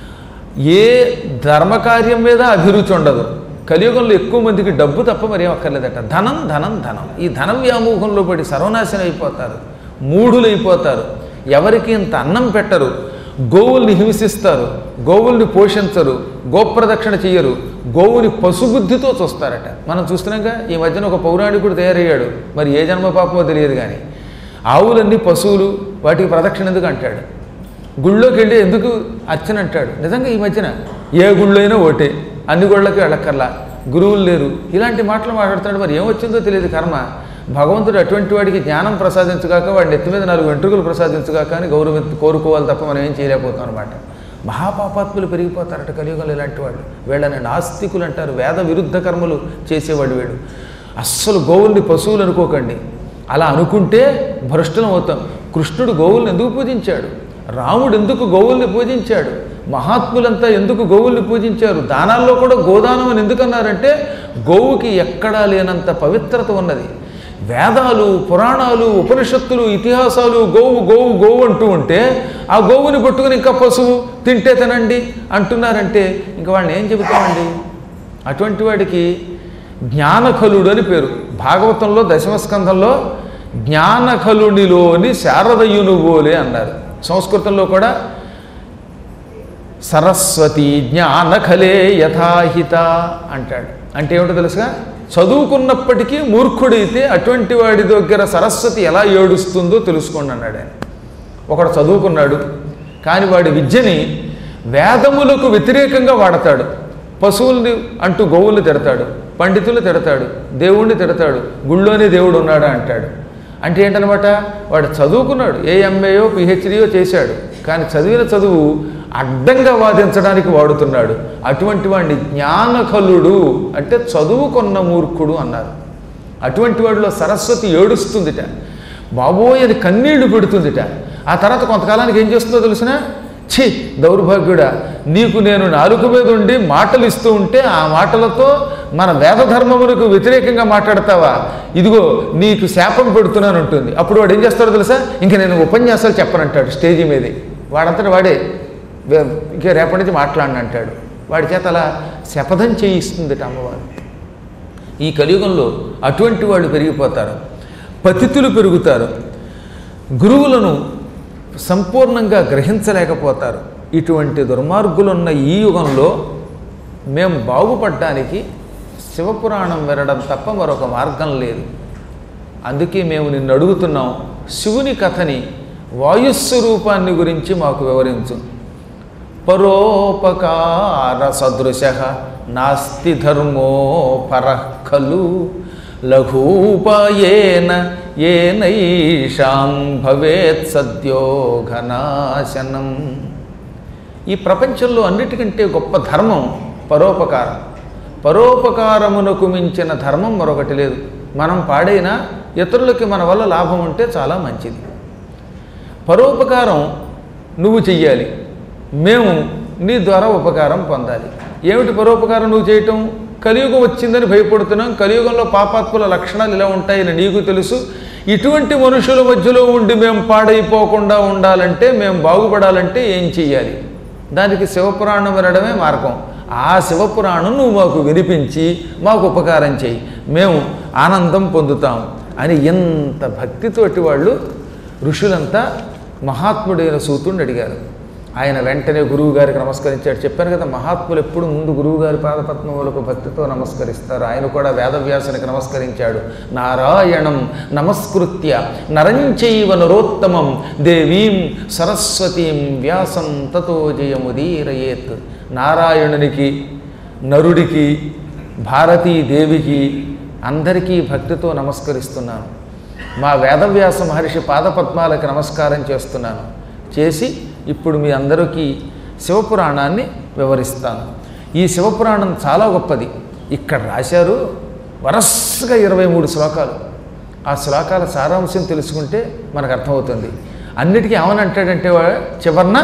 ఏ ధర్మకార్యం మీద అభిరుచి ఉండదు కలియుగంలో ఎక్కువ మందికి డబ్బు తప్ప మరేం అక్కర్లేదట ధనం ధనం ధనం ఈ ధనం వ్యామోహంలో పడి సర్వనాశనం అయిపోతారు మూఢులైపోతారు ఎవరికి ఇంత అన్నం పెట్టరు గోవుల్ని హింసిస్తారు గోవుల్ని పోషించరు గోప్రదక్షిణ చెయ్యరు గోవుని పశుబుద్ధితో చూస్తారట మనం చూస్తున్నాగా ఈ మధ్యన ఒక పౌరాణికుడు తయారయ్యాడు మరి ఏ జన్మ పాపమో తెలియదు కానీ ఆవులన్నీ పశువులు వాటికి ప్రదక్షిణ ఎందుకు అంటాడు గుళ్ళోకి వెళ్ళి ఎందుకు అర్చన అంటాడు నిజంగా ఈ మధ్యన ఏ గుళ్ళో అయినా ఓటే అన్ని గుళ్ళకి వెళ్ళక్కర్లా గురువులు లేరు ఇలాంటి మాటలు మాట్లాడుతున్నాడు మరి ఏమొచ్చిందో తెలియదు కర్మ భగవంతుడు అటువంటి వాడికి జ్ఞానం ప్రసాదించుగాక వాడి నెత్తి మీద నాలుగు వెంట్రుకలు ప్రసాదించుగాక అని గౌరవ కోరుకోవాలి తప్ప మనం ఏం చేయలేకపోతాం అనమాట మహాపాపాత్ములు పెరిగిపోతారట కలియుగంలో ఇలాంటి వాళ్ళు వీళ్ళని నాస్తికులు అంటారు వేద విరుద్ధ కర్మలు చేసేవాడు వీడు అస్సలు గోవుల్ని పశువులు అనుకోకండి అలా అనుకుంటే భ్రష్టులం అవుతాం కృష్ణుడు గోవుల్ని ఎందుకు పూజించాడు రాముడు ఎందుకు గోవుల్ని పూజించాడు మహాత్ములంతా ఎందుకు గోవుల్ని పూజించారు దానాల్లో కూడా గోదానం అని ఎందుకన్నారంటే గోవుకి ఎక్కడా లేనంత పవిత్రత ఉన్నది వేదాలు పురాణాలు ఉపనిషత్తులు ఇతిహాసాలు గోవు గోవు గోవు అంటూ ఉంటే ఆ గోవుని పట్టుకుని ఇంకా పశువు తింటే తినండి అంటున్నారంటే ఇంకా వాళ్ళని ఏం చెబుతామండి అటువంటి వాడికి జ్ఞానఖలుడు అని పేరు భాగవతంలో దశమస్కంధంలో జ్ఞానఖలునిలోని శారదయునుగోలే అన్నారు సంస్కృతంలో కూడా సరస్వతి జ్ఞానఖలే యథాహిత అంటాడు అంటే ఏమిటో తెలుసుగా చదువుకున్నప్పటికీ మూర్ఖుడైతే అటువంటి వాడి దగ్గర సరస్వతి ఎలా ఏడుస్తుందో తెలుసుకోండి అన్నాడు ఆయన ఒకడు చదువుకున్నాడు కానీ వాడి విద్యని వేదములకు వ్యతిరేకంగా వాడతాడు పశువుల్ని అంటూ గోవుల్ని తిడతాడు పండితులు తిడతాడు దేవుణ్ణి తిడతాడు గుళ్ళోనే దేవుడు ఉన్నాడా అంటాడు అంటే ఏంటనమాట వాడు చదువుకున్నాడు ఏ ఎంఏయో పిహెచ్డియో చేశాడు కానీ చదివిన చదువు అడ్డంగా వాదించడానికి వాడుతున్నాడు అటువంటి వాడిని జ్ఞానకలుడు అంటే చదువుకున్న మూర్ఖుడు అన్నారు అటువంటి వాడిలో సరస్వతి ఏడుస్తుందిట బాబోయ్ అని కన్నీళ్లు పెడుతుందిట ఆ తర్వాత కొంతకాలానికి ఏం చేస్తుందో తెలిసిన ఛీ దౌర్భాగ్యుడా నీకు నేను నాలుగు మీద ఉండి మాటలు ఇస్తూ ఉంటే ఆ మాటలతో మన వేద ధర్మములకు వ్యతిరేకంగా మాట్లాడతావా ఇదిగో నీకు శాపం పెడుతున్నాను ఉంటుంది అప్పుడు వాడు ఏం చేస్తాడో తెలుసా ఇంక నేను ఉపన్యాసాలు చెప్పనంటాడు స్టేజీ మీదే వాడంతటి వాడే వే- ఇంక రేపటి నుంచి మాట్లాడను అంటాడు వాడి చేత అలా శపథం చేయిస్తుంది అమ్మవారు ఈ కలియుగంలో అటువంటి వాళ్ళు పెరిగిపోతారు పతితులు పెరుగుతారు గురువులను సంపూర్ణంగా గ్రహించలేకపోతారు ఇటువంటి దుర్మార్గులున్న ఈ యుగంలో మేము బాగుపడడానికి శివపురాణం వినడం తప్ప మరొక మార్గం లేదు అందుకే మేము నిన్ను అడుగుతున్నాం శివుని కథని వాయుస్వరూపాన్ని గురించి మాకు వివరించు పరోపకార సదృశ నాస్తి ధర్మో పరః ఖలు లఘూపాయేన ఏనైషాం భవేత్ సద్యో ఘనాశనం ఈ ప్రపంచంలో అన్నిటికంటే గొప్ప ధర్మం పరోపకారం పరోపకారమునకు మించిన ధర్మం మరొకటి లేదు మనం పాడైనా ఇతరులకి మన వల్ల లాభం ఉంటే చాలా మంచిది పరోపకారం నువ్వు చెయ్యాలి మేము నీ ద్వారా ఉపకారం పొందాలి ఏమిటి పరోపకారం నువ్వు చేయటం కలియుగం వచ్చిందని భయపడుతున్నాం కలియుగంలో పాపాత్ముల లక్షణాలు ఇలా ఉంటాయని నీకు తెలుసు ఇటువంటి మనుషుల మధ్యలో ఉండి మేము పాడైపోకుండా ఉండాలంటే మేము బాగుపడాలంటే ఏం చెయ్యాలి దానికి శివపురాణం వినడమే మార్గం ఆ శివపురాణం నువ్వు మాకు వినిపించి మాకు ఉపకారం చేయి మేము ఆనందం పొందుతాం అని ఎంత భక్తితోటి వాళ్ళు ఋషులంతా మహాత్ముడైన సూతుడిని అడిగారు ఆయన వెంటనే గురువు గారికి నమస్కరించాడు చెప్పాను కదా మహాత్ములు ఎప్పుడు ముందు గురువుగారి పాదపద్మములకు భక్తితో నమస్కరిస్తారు ఆయన కూడా వేదవ్యాసునికి నమస్కరించాడు నారాయణం నమస్కృత్య నరంచైవ నరోత్తమం దేవీం సరస్వతీం వ్యాసం తతో జయముదీరయేత్ నారాయణునికి నరుడికి భారతీదేవికి అందరికీ భక్తితో నమస్కరిస్తున్నాను మా వేదవ్యాస మహర్షి పాదపద్మాలకు నమస్కారం చేస్తున్నాను చేసి ఇప్పుడు మీ అందరికీ శివపురాణాన్ని వివరిస్తాను ఈ శివపురాణం చాలా గొప్పది ఇక్కడ రాశారు వరసగా ఇరవై మూడు శ్లోకాలు ఆ శ్లోకాల సారాంశం తెలుసుకుంటే మనకు అర్థమవుతుంది అన్నిటికీ ఏమనంటాడంటే వా- చివరన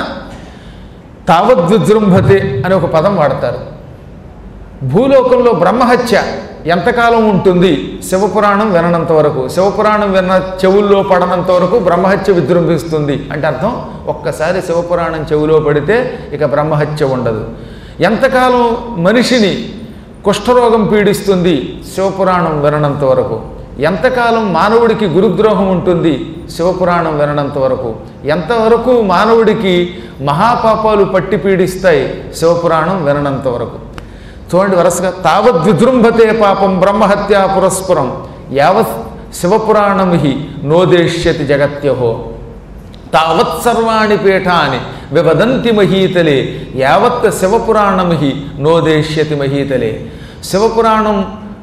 తావద్విజృంభతే అని ఒక పదం వాడతారు భూలోకంలో బ్రహ్మహత్య ఎంతకాలం ఉంటుంది శివపురాణం విననంత వరకు శివపురాణం విన్న చెవుల్లో పడనంత వరకు బ్రహ్మహత్య విజృంభిస్తుంది అంటే అర్థం ఒక్కసారి శివపురాణం చెవులో పడితే ఇక బ్రహ్మహత్య ఉండదు ఎంతకాలం మనిషిని కుష్ఠరోగం పీడిస్తుంది శివపురాణం విననంత వరకు ఎంతకాలం మానవుడికి గురుద్రోహం ఉంటుంది శివపురాణం విననంత వరకు ఎంతవరకు మానవుడికి మహాపాపాలు పట్టి పీడిస్తాయి శివపురాణం విననంత వరకు చూడండి వరుసగా తావద్ విజృంభతే పాపం బ్రహ్మహత్యా పురస్పురం యావత్ శివపురాణం హి నోదేష్యతి జగత్యహో తావత్ సర్వాణి పీఠాని వివదంతి మహీతలే యావత్ శివపురాణం హి నోదేష్యతి మహీతలే శివపురాణం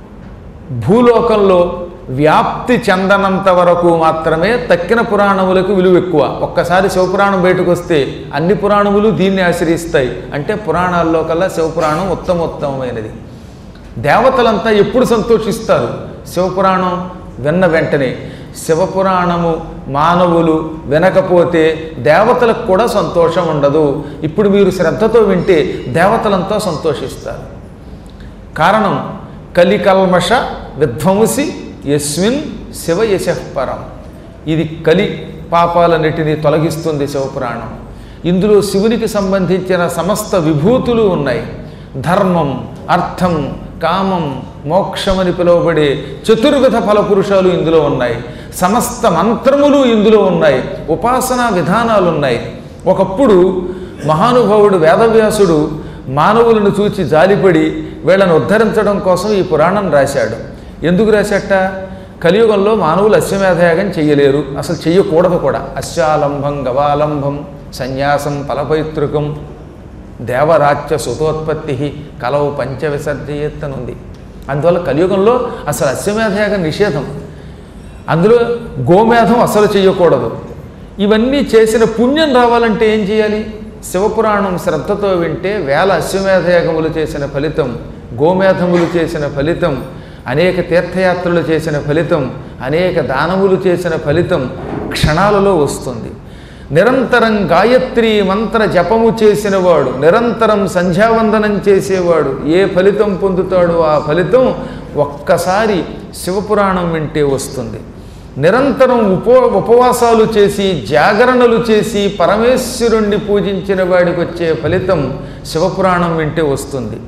భూలోకంలో వ్యాప్తి చెందనంత వరకు మాత్రమే తక్కిన పురాణములకు విలువ ఎక్కువ ఒక్కసారి శివపురాణం బయటకు వస్తే అన్ని పురాణములు దీన్ని ఆశ్రయిస్తాయి అంటే పురాణాల్లో కల్లా శివపురాణం ఉత్తమోత్తమైనది దేవతలంతా ఎప్పుడు సంతోషిస్తారు శివపురాణం విన్న వెంటనే శివపురాణము మానవులు వినకపోతే దేవతలకు కూడా సంతోషం ఉండదు ఇప్పుడు మీరు శ్రద్ధతో వింటే దేవతలంతా సంతోషిస్తారు కారణం కలికల్మష విధ్వంసి యస్మిన్ శివ యశఃపరం ఇది కలి పాపాలన్నిటినీ తొలగిస్తుంది శివపురాణం ఇందులో శివునికి సంబంధించిన సమస్త విభూతులు ఉన్నాయి ధర్మం అర్థం కామం మోక్షమని పిలువబడే చతుర్విధ ఫలపురుషాలు ఇందులో ఉన్నాయి సమస్త మంత్రములు ఇందులో ఉన్నాయి ఉపాసనా విధానాలు ఉన్నాయి ఒకప్పుడు మహానుభావుడు వేదవ్యాసుడు మానవులను చూచి జాలిపడి వీళ్ళని ఉద్ధరించడం కోసం ఈ పురాణం రాశాడు ఎందుకు రాశాట కలియుగంలో మానవులు అశ్వమేధయాగం చెయ్యలేరు అసలు చెయ్యకూడదు కూడా అశ్వాలంభం గవాలంభం సన్యాసం ఫలపైతృకం దేవరాజ్య సుతోత్పత్తి కలవు పంచవిసర్జయత్ అని ఉంది అందువల్ల కలియుగంలో అసలు అశ్వమేధయాగం నిషేధం అందులో గోమేధం అసలు చేయకూడదు ఇవన్నీ చేసిన పుణ్యం రావాలంటే ఏం చేయాలి శివపురాణం శ్రద్ధతో వింటే వేల అశ్వమేధయాగములు చేసిన ఫలితం గోమేధములు చేసిన ఫలితం అనేక తీర్థయాత్రలు చేసిన ఫలితం అనేక దానములు చేసిన ఫలితం క్షణాలలో వస్తుంది నిరంతరం గాయత్రి మంత్ర జపము చేసినవాడు నిరంతరం సంధ్యావందనం చేసేవాడు ఏ ఫలితం పొందుతాడో ఆ ఫలితం ఒక్కసారి శివపురాణం వింటే వస్తుంది నిరంతరం ఉప ఉపవాసాలు చేసి జాగరణలు చేసి పరమేశ్వరుణ్ణి పూజించిన వాడికి వచ్చే ఫలితం శివపురాణం వింటే వస్తుంది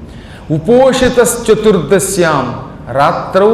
ఉపోషితశ్చతుర్దశ్యాం రాత్రౌ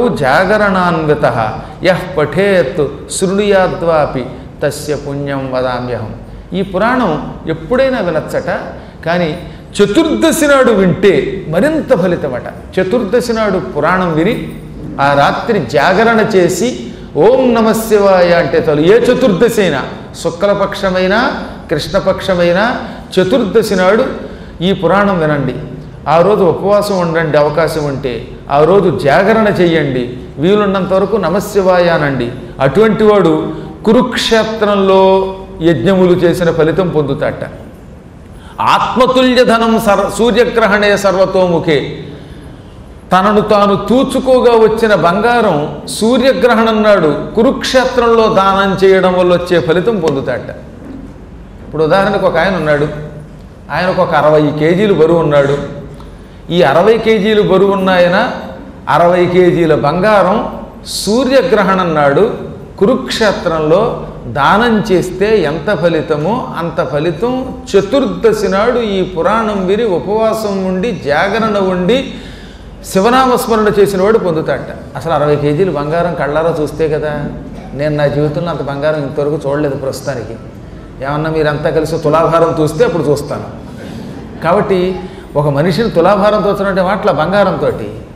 జాగరణాన్విత యః పఠేత్ శృణుయాద్వాపి తస్య పుణ్యం వదామ్యహం ఈ పురాణం ఎప్పుడైనా వినచ్చట కానీ చతుర్దశి నాడు వింటే మరింత ఫలితమట చతుర్దశి నాడు పురాణం విని ఆ రాత్రి జాగరణ చేసి ఓం నమ శివాయ అంటే చాలు ఏ చతుర్దశి అయినా శుక్లపక్షమైనా కృష్ణపక్షమైనా చతుర్దశి నాడు ఈ పురాణం వినండి ఆ రోజు ఉపవాసం ఉండండి అవకాశం ఉంటే ఆ రోజు జాగరణ చెయ్యండి వీలున్నంత వరకు నమశివాయ అనండి అటువంటి వాడు కురుక్షేత్రంలో యజ్ఞములు చేసిన ఫలితం పొందుతాట ఆత్మతుల్య ధనం సర్ సూర్యగ్రహణే సర్వతోముఖే తనను తాను తూచుకోగా వచ్చిన బంగారం సూర్యగ్రహణం నాడు కురుక్షేత్రంలో దానం చేయడం వల్ల వచ్చే ఫలితం పొందుతాట ఇప్పుడు ఉదాహరణకు ఒక ఆయన ఉన్నాడు ఆయనకు ఒక అరవై కేజీలు బరువు ఉన్నాడు ఈ అరవై కేజీలు బరువు ఉన్న ఆయన అరవై కేజీల బంగారం సూర్యగ్రహణం నాడు కురుక్షేత్రంలో దానం చేస్తే ఎంత ఫలితమో అంత ఫలితం చతుర్దశి నాడు ఈ పురాణం విని ఉపవాసం ఉండి జాగరణ ఉండి శివనామస్మరణ చేసిన వాడు పొందుతాట అసలు అరవై కేజీలు బంగారం కళ్ళారా చూస్తే కదా నేను నా జీవితంలో అంత బంగారం ఇంతవరకు చూడలేదు ప్రస్తుతానికి ఏమన్నా మీరంతా కలిసి తులాభారం చూస్తే అప్పుడు చూస్తాను కాబట్టి ఒక మనిషిని తులాభారం తోచినట్టే మాటల బంగారంతో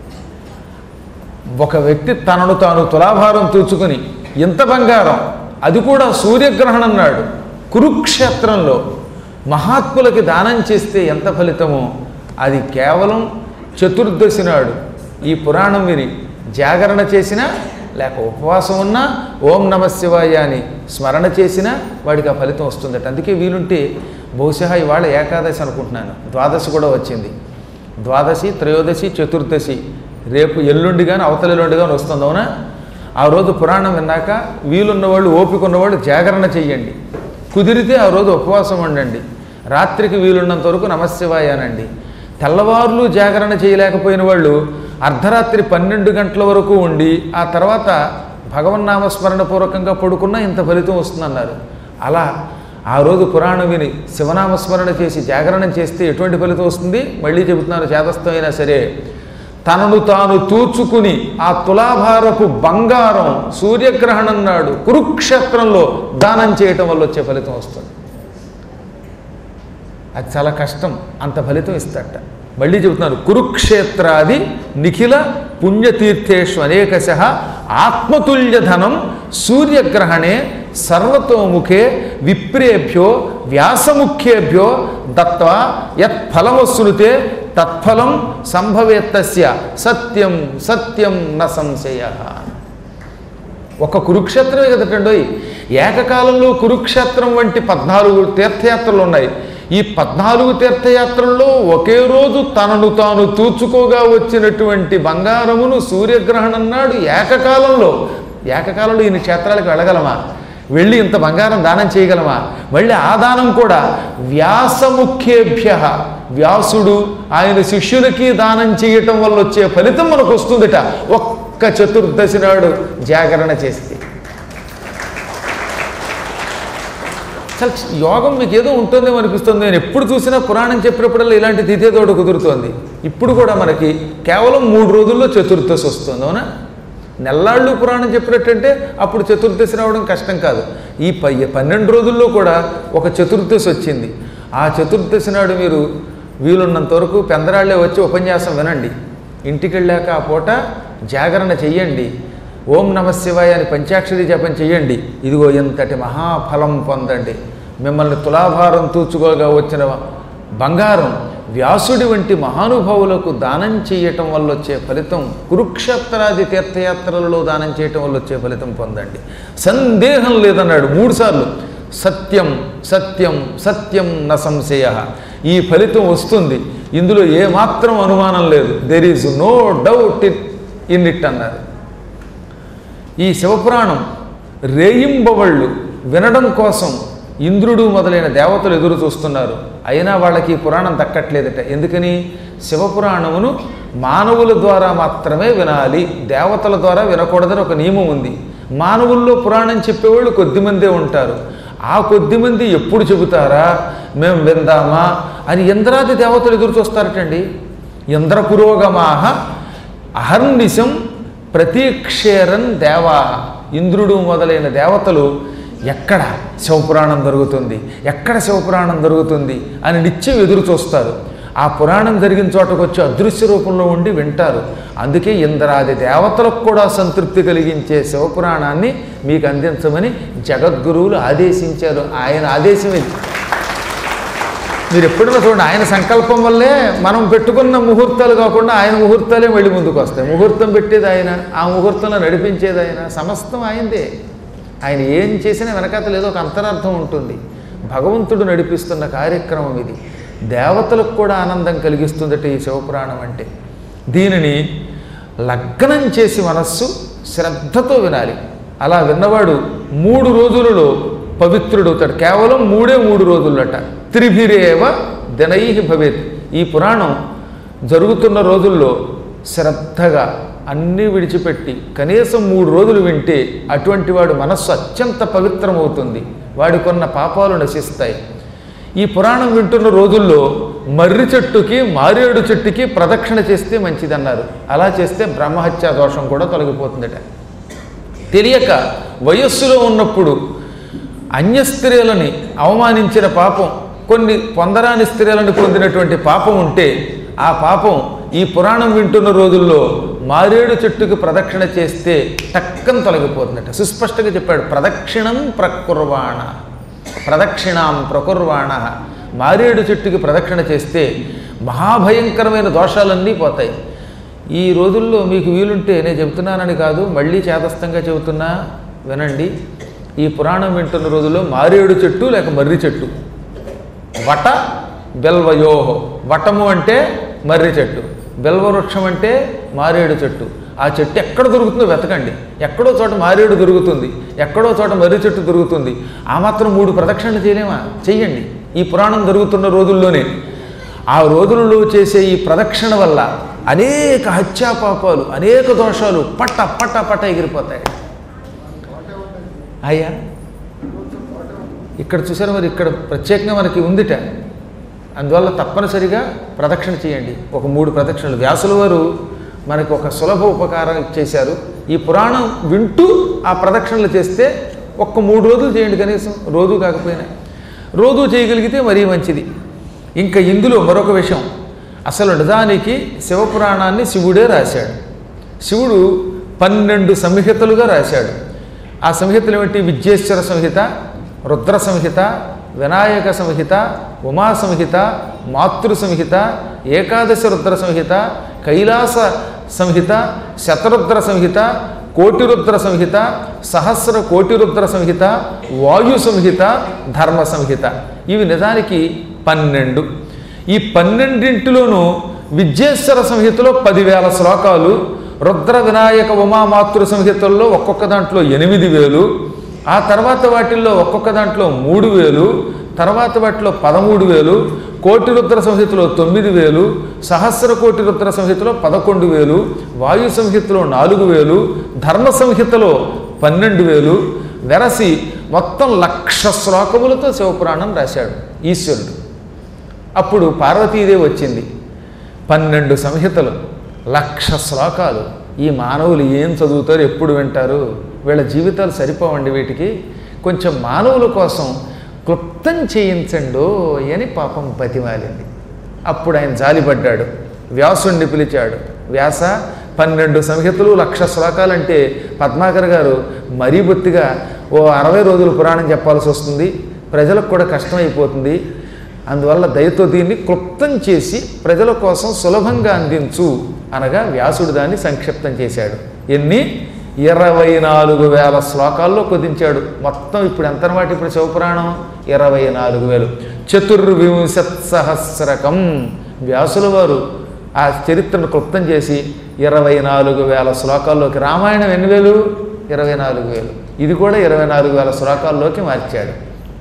ఒక వ్యక్తి తనను తాను తులాభారం తూచుకుని ఇంత బంగారం అది కూడా సూర్యగ్రహణం నాడు కురుక్షేత్రంలో మహాత్ములకి దానం చేస్తే ఎంత ఫలితమో అది కేవలం చతుర్దశి నాడు ఈ పురాణం విని జాగరణ చేసినా లేక ఉపవాసం ఉన్నా ఓం నమ శివాయ అని స్మరణ చేసినా వాడికి ఆ ఫలితం వస్తుందట అందుకే వీలుంటే బహుశా ఇవాళ ఏకాదశి అనుకుంటున్నాను ద్వాదశి కూడా వచ్చింది ద్వాదశి త్రయోదశి చతుర్దశి రేపు ఎల్లుండి కానీ అవతల ఎల్లుండి కానీ వస్తుంది అవునా ఆ రోజు పురాణం విన్నాక వీలున్న వాళ్ళు ఓపిక ఉన్నవాళ్ళు జాగరణ చెయ్యండి కుదిరితే ఆ రోజు ఉపవాసం ఉండండి రాత్రికి వీలున్నంత వరకు నమశివాయ అనండి తెల్లవారులు జాగరణ చేయలేకపోయిన వాళ్ళు అర్ధరాత్రి పన్నెండు గంటల వరకు ఉండి ఆ తర్వాత భగవన్నామస్మరణ పూర్వకంగా పడుకున్న ఇంత ఫలితం వస్తుందన్నారు అలా ఆ రోజు పురాణం విని శివనామస్మరణ చేసి జాగరణం చేస్తే ఎటువంటి ఫలితం వస్తుంది మళ్ళీ చెబుతున్నాను చేదస్థమైనా సరే తనను తాను తూచుకుని ఆ తులాభారపు బంగారం సూర్యగ్రహణం నాడు కురుక్షేత్రంలో దానం చేయటం వల్ల వచ్చే ఫలితం వస్తుంది అది చాలా కష్టం అంత ఫలితం ఇస్తట మళ్ళీ చెబుతున్నాను కురుక్షేత్రాది నిఖిల పుణ్యతీర్థేషు అనేకశ ఆత్మతుల్య ధనం సూర్యగ్రహణే సర్వతోముఖే విప్రేభ్యో వ్యాసముఖ్యేభ్యో దత్వా యత్ ఫలమశ్నుతే తత్ఫలం సంభవేత్తస్య సత్యం సత్యం న సంశయ ఒక కురుక్షేత్రమే కదటండోయ్ ఏకకాలంలో కురుక్షేత్రం వంటి పద్నాలుగు తీర్థయాత్రలు ఉన్నాయి ఈ పద్నాలుగు తీర్థయాత్రల్లో ఒకే రోజు తనను తాను తూచుకోగా వచ్చినటువంటి బంగారమును సూర్యగ్రహణం నాడు ఏకకాలంలో ఏకకాలంలో ఇన్ని క్షేత్రాలకు వెళ్ళగలమా వెళ్ళి ఇంత బంగారం దానం చేయగలమా మళ్ళీ ఆ దానం కూడా వ్యాసముఖ్యేభ్య వ్యాసుడు ఆయన శిష్యులకి దానం చేయటం వల్ల వచ్చే ఫలితం మనకు వస్తుందట ఒక్క చతుర్దశి నాడు జాగరణ చేస్తే చాలా యోగం మీకు ఏదో ఉంటుందేమో అనిపిస్తుంది నేను ఎప్పుడు చూసినా పురాణం చెప్పినప్పుడల్లా ఇలాంటి తిథేతోడు కుదురుతోంది ఇప్పుడు కూడా మనకి కేవలం మూడు రోజుల్లో చతుర్దశి వస్తుంది అవునా నెల్లాళ్ళు పురాణం చెప్పినట్టంటే అప్పుడు చతుర్దశి రావడం కష్టం కాదు ఈ ప పన్నెండు రోజుల్లో కూడా ఒక చతుర్దశి వచ్చింది ఆ చతుర్దశి నాడు మీరు వీలున్నంత వరకు పెందరాళ్ళే వచ్చి ఉపన్యాసం వినండి ఇంటికి వెళ్ళాక ఆ పూట జాగరణ చెయ్యండి ఓం నమ శివాయ అని పంచాక్షరి జపం చెయ్యండి ఇదిగో ఇంతటి మహాఫలం పొందండి మిమ్మల్ని తులాభారం తూచుకోగా వచ్చిన బంగారం వ్యాసుడి వంటి మహానుభావులకు దానం చేయటం వల్ల వచ్చే ఫలితం కురుక్షేత్రాది తీర్థయాత్రలలో దానం చేయటం వల్ల వచ్చే ఫలితం పొందండి సందేహం లేదన్నాడు మూడుసార్లు సత్యం సత్యం సత్యం న సంశయ ఈ ఫలితం వస్తుంది ఇందులో ఏమాత్రం అనుమానం లేదు there is no doubt it in it అన్నారు ఈ శివపురాణం రేయింబవళ్ళు వినడం కోసం ఇంద్రుడు మొదలైన దేవతలు ఎదురు చూస్తున్నారు అయినా వాళ్ళకి ఈ పురాణం దక్కట్లేదట ఎందుకని శివపురాణమును మానవుల ద్వారా మాత్రమే వినాలి దేవతల ద్వారా వినకూడదని ఒక నియమం ఉంది మానవుల్లో పురాణం చెప్పేవాళ్ళు కొద్దిమందే ఉంటారు ఆ కొద్దిమంది ఎప్పుడు చెబుతారా మేము విందామా అని ఇంద్రాది దేవతలు ఎదురు చూస్తారటండి ఇంద్ర పురోగమాహ అహర్నిశం ప్రతీక్షేరన్ దేవా ఇంద్రుడు మొదలైన దేవతలు ఎక్కడ శివపురాణం జరుగుతుంది ఎక్కడ శివపురాణం జరుగుతుంది అని నిత్యం ఎదురు చూస్తారు ఆ పురాణం జరిగిన చోటకు వచ్చి అదృశ్య రూపంలో ఉండి వింటారు అందుకే ఇంద్రాది దేవతలకు కూడా సంతృప్తి కలిగించే శివపురాణాన్ని మీకు అందించమని జగద్గురువులు ఆదేశించారు ఆయన ఆదేశం ఇది మీరు ఎప్పుడైనా చూడండి ఆయన సంకల్పం వల్లే మనం పెట్టుకున్న ముహూర్తాలు కాకుండా ఆయన ముహూర్తాలే మళ్ళీ ముందుకు వస్తాయి ముహూర్తం పెట్టేది ఆయన ఆ ముహూర్తంలో నడిపించేది ఆయన సమస్తం ఆయనదే ఆయన ఏం చేసినా వెనకాతలు ఏదో ఒక అంతరార్థం ఉంటుంది భగవంతుడు నడిపిస్తున్న కార్యక్రమం ఇది దేవతలకు కూడా ఆనందం కలిగిస్తుందట ఈ శివపురాణం అంటే దీనిని లగ్నం చేసి మనస్సు శ్రద్ధతో వినాలి అలా విన్నవాడు మూడు రోజులలో పవిత్రుడవుతాడు కేవలం మూడే మూడు రోజులట త్రిభిరేవ దినై భవేత్ ఈ పురాణం జరుగుతున్న రోజుల్లో శ్రద్ధగా అన్నీ విడిచిపెట్టి కనీసం మూడు రోజులు వింటే అటువంటి వాడు మనస్సు అత్యంత పవిత్రమవుతుంది వాడికొన్న పాపాలు నశిస్తాయి ఈ పురాణం వింటున్న రోజుల్లో మర్రి చెట్టుకి మారేడు చెట్టుకి ప్రదక్షిణ చేస్తే మంచిదన్నారు అలా చేస్తే బ్రహ్మహత్యా దోషం కూడా తొలగిపోతుందట తెలియక వయస్సులో ఉన్నప్పుడు అన్య స్త్రీలని అవమానించిన పాపం కొన్ని పొందరాని స్త్రీలను పొందినటువంటి పాపం ఉంటే ఆ పాపం ఈ పురాణం వింటున్న రోజుల్లో మారేడు చెట్టుకి ప్రదక్షిణ చేస్తే టక్కన తొలగిపోతుందట సుస్పష్టంగా చెప్పాడు ప్రదక్షిణం ప్రకుర్వాణ ప్రదక్షిణాం ప్రకుర్వాణ మారేడు చెట్టుకి ప్రదక్షిణ చేస్తే మహాభయంకరమైన దోషాలన్నీ పోతాయి ఈ రోజుల్లో మీకు వీలుంటే నేను చెబుతున్నానని కాదు మళ్ళీ చేతస్థంగా చెబుతున్నా వినండి ఈ పురాణం వింటున్న రోజుల్లో మారేడు చెట్టు లేక మర్రి చెట్టు వట బెల్వయోహో వటము అంటే మర్రి చెట్టు బెల్వవృక్షం అంటే మారేడు చెట్టు ఆ చెట్టు ఎక్కడ దొరుకుతుందో వెతకండి ఎక్కడో చోట మారేడు దొరుకుతుంది ఎక్కడో చోట మర్రి చెట్టు దొరుకుతుంది ఆ మాత్రం మూడు ప్రదక్షిణలు చేయలేమా చెయ్యండి ఈ పురాణం జరుగుతున్న రోజుల్లోనే ఆ రోజులలో చేసే ఈ ప్రదక్షిణ వల్ల అనేక హత్యాపాపాలు అనేక దోషాలు పట్ట పట్ట పట్ట ఎగిరిపోతాయి అయ్యా ఇక్కడ చూసారు మరి ఇక్కడ ప్రత్యేకంగా మనకి ఉందిట అందువల్ల తప్పనిసరిగా ప్రదక్షిణ చేయండి ఒక మూడు ప్రదక్షిణలు వ్యాసుల వారు మనకు ఒక సులభ ఉపకారం చేశారు ఈ పురాణం వింటూ ఆ ప్రదక్షిణలు చేస్తే ఒక్క మూడు రోజులు చేయండి కనీసం రోజు కాకపోయినా రోజు చేయగలిగితే మరీ మంచిది ఇంకా ఇందులో మరొక విషయం అసలు నిజానికి శివపురాణాన్ని శివుడే రాశాడు శివుడు పన్నెండు సంహితలుగా రాశాడు ఆ సంహితలు ఏమిటి విద్యేశ్వర సంహిత రుద్ర సంహిత వినాయక సంహిత ఉమా సంహిత మాతృ సంహిత ఏకాదశ రుద్ర సంహిత కైలాస సంహిత శతరుద్ర సంహిత కోటి రుద్ర సంహిత సహస్ర కోటి రుద్ర సంహిత వాయు సంహిత ధర్మ సంహిత ఇవి నిజానికి పన్నెండు ఈ పన్నెండింటిలోనూ విద్యేశ్వర సంహితలో పదివేల శ్లోకాలు రుద్ర వినాయక ఉమామాతృ సంహితల్లో ఒక్కొక్క దాంట్లో ఎనిమిది వేలు ఆ తర్వాత వాటిల్లో ఒక్కొక్క దాంట్లో మూడు వేలు తర్వాత వాటిలో పదమూడు వేలు కోటి రుద్ర సంహితలో తొమ్మిది వేలు సహస్ర కోటి రుద్ర సంహితలో పదకొండు వేలు వాయు సంహితలో నాలుగు వేలు ధర్మ సంహితలో పన్నెండు వేలు వెరసి మొత్తం లక్ష శ్లోకములతో శివపురాణం రాశాడు ఈశ్వరుడు అప్పుడు పార్వతీదేవి వచ్చింది పన్నెండు సంహితలు లక్ష శ్లోకాలు ఈ మానవులు ఏం చదువుతారు ఎప్పుడు వింటారు వీళ్ళ జీవితాలు సరిపోవండి వీటికి కొంచెం మానవుల కోసం క్లుప్తం చేయించండు అని పాపం బతిమాలింది అప్పుడు ఆయన జాలిపడ్డాడు వ్యాసుణ్ణి పిలిచాడు వ్యాస పన్నెండు సంహితలు లక్ష శ్లోకాలంటే పద్మాకర్ గారు మరీ బొత్తిగా ఓ అరవై రోజులు పురాణం చెప్పాల్సి వస్తుంది ప్రజలకు కూడా కష్టమైపోతుంది అందువల్ల దయతో దీన్ని క్లుప్తం చేసి ప్రజల కోసం సులభంగా అందించు అనగా వ్యాసుడు దాన్ని సంక్షిప్తం చేశాడు ఎన్ని ఇరవై నాలుగు వేల శ్లోకాల్లో కుదించాడు మొత్తం ఇప్పుడు ఎంత అనమాట ఇప్పుడు శివపురాణం ఇరవై నాలుగు వేలు చతుర్వింశత్ సహస్రకం వ్యాసుల వారు ఆ చరిత్రను క్లుప్తం చేసి ఇరవై నాలుగు వేల శ్లోకాల్లోకి రామాయణం ఎన్ని వేలు ఇరవై నాలుగు వేలు ఇది కూడా ఇరవై నాలుగు వేల శ్లోకాల్లోకి మార్చాడు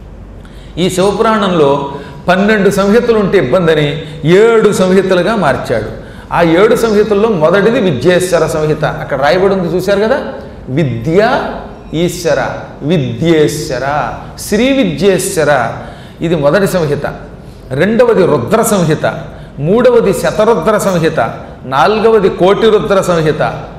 ఈ శివపురాణంలో పన్నెండు సంహితలు ఉంటే ఇబ్బందని ఏడు సంహితలుగా మార్చాడు ఆ ఏడు సంహితల్లో మొదటిది విద్యేశ్వర సంహిత అక్కడ రాయబడి ఉంది చూశారు కదా విద్య ఈశ్వర విద్యేశ్వర శ్రీ విద్యేశ్వర ఇది మొదటి సంహిత రెండవది రుద్ర సంహిత మూడవది శతరుద్ర సంహిత నాలుగవది కోటి రుద్ర సంహిత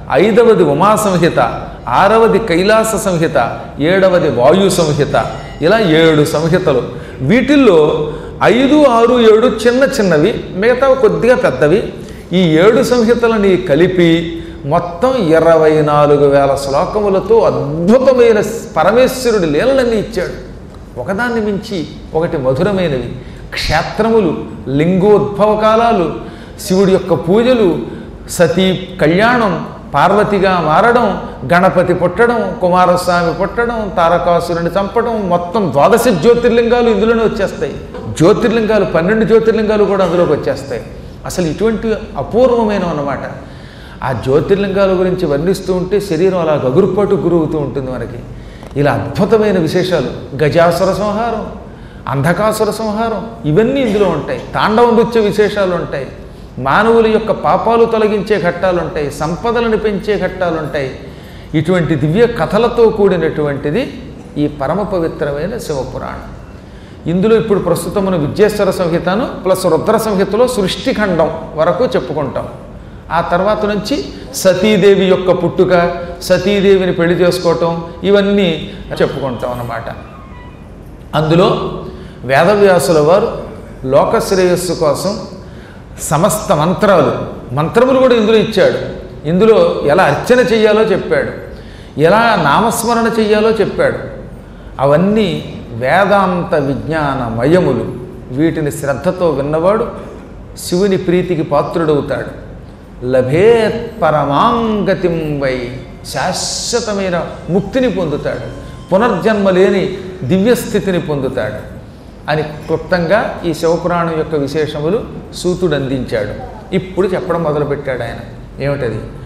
ఐదవది ఉమా సంహిత ఆరవది కైలాస సంహిత ఏడవది వాయు సంహిత ఇలా ఏడు సంహితలు వీటిల్లో ఐదు ఆరు ఏడు చిన్న చిన్నవి మిగతా కొద్దిగా పెద్దవి ఈ ఏడు సంహితలని కలిపి మొత్తం ఇరవై నాలుగు వేల శ్లోకములతో అద్భుతమైన పరమేశ్వరుడి లీలలన్నీ ఇచ్చాడు ఒకదాన్ని మించి ఒకటి మధురమైనవి క్షేత్రములు లింగోద్భవ కాలాలు శివుడి యొక్క పూజలు సతీ కళ్యాణం పార్వతిగా మారడం గణపతి పుట్టడం కుమారస్వామి పుట్టడం తారకాసురుని చంపడం మొత్తం ద్వాదశ జ్యోతిర్లింగాలు ఇందులోనే వచ్చేస్తాయి జ్యోతిర్లింగాలు పన్నెండు జ్యోతిర్లింగాలు కూడా అందులోకి వచ్చేస్తాయి అసలు ఇటువంటి అపూర్వమైన అన్నమాట ఆ జ్యోతిర్లింగాల గురించి వర్ణిస్తూ ఉంటే శరీరం అలా గగురుపాటు గురవుతూ ఉంటుంది మనకి ఇలా అద్భుతమైన విశేషాలు గజాసుర సంహారం అంధకాసుర సంహారం ఇవన్నీ ఇందులో ఉంటాయి తాండవ నృత్య విశేషాలు ఉంటాయి మానవుల యొక్క పాపాలు తొలగించే ఘట్టాలు ఉంటాయి సంపదలను పెంచే ఘట్టాలు ఉంటాయి ఇటువంటి దివ్య కథలతో కూడినటువంటిది ఈ పరమ పవిత్రమైన శివపురాణం ఇందులో ఇప్పుడు ప్రస్తుతం మన విద్యేశ్వర సంహితను ప్లస్ రుద్ర సంహితలో సృష్టిఖండం వరకు చెప్పుకుంటాం ఆ తర్వాత నుంచి సతీదేవి యొక్క పుట్టుక సతీదేవిని పెళ్లి చేసుకోవటం ఇవన్నీ చెప్పుకుంటాం అన్నమాట అందులో వేదవ్యాసుల వారు లోకశ్రేయస్సు కోసం సమస్త మంత్రాలు మంత్రములు కూడా ఇందులో ఇచ్చాడు ఇందులో ఎలా అర్చన చెయ్యాలో చెప్పాడు ఎలా నామస్మరణ చెయ్యాలో చెప్పాడు అవన్నీ వేదాంత విజ్ఞానమయములు వీటిని శ్రద్ధతో విన్నవాడు శివుని ప్రీతికి పాత్రుడవుతాడు లభేత్ పరమాంగతిం వై శాశ్వతమైన ముక్తిని పొందుతాడు పునర్జన్మ లేని దివ్యస్థితిని పొందుతాడు అని క్లుప్తంగా ఈ శివపురాణం యొక్క విశేషములు సూతుడు అందించాడు ఇప్పుడు చెప్పడం మొదలుపెట్టాడు ఆయన ఏమిటది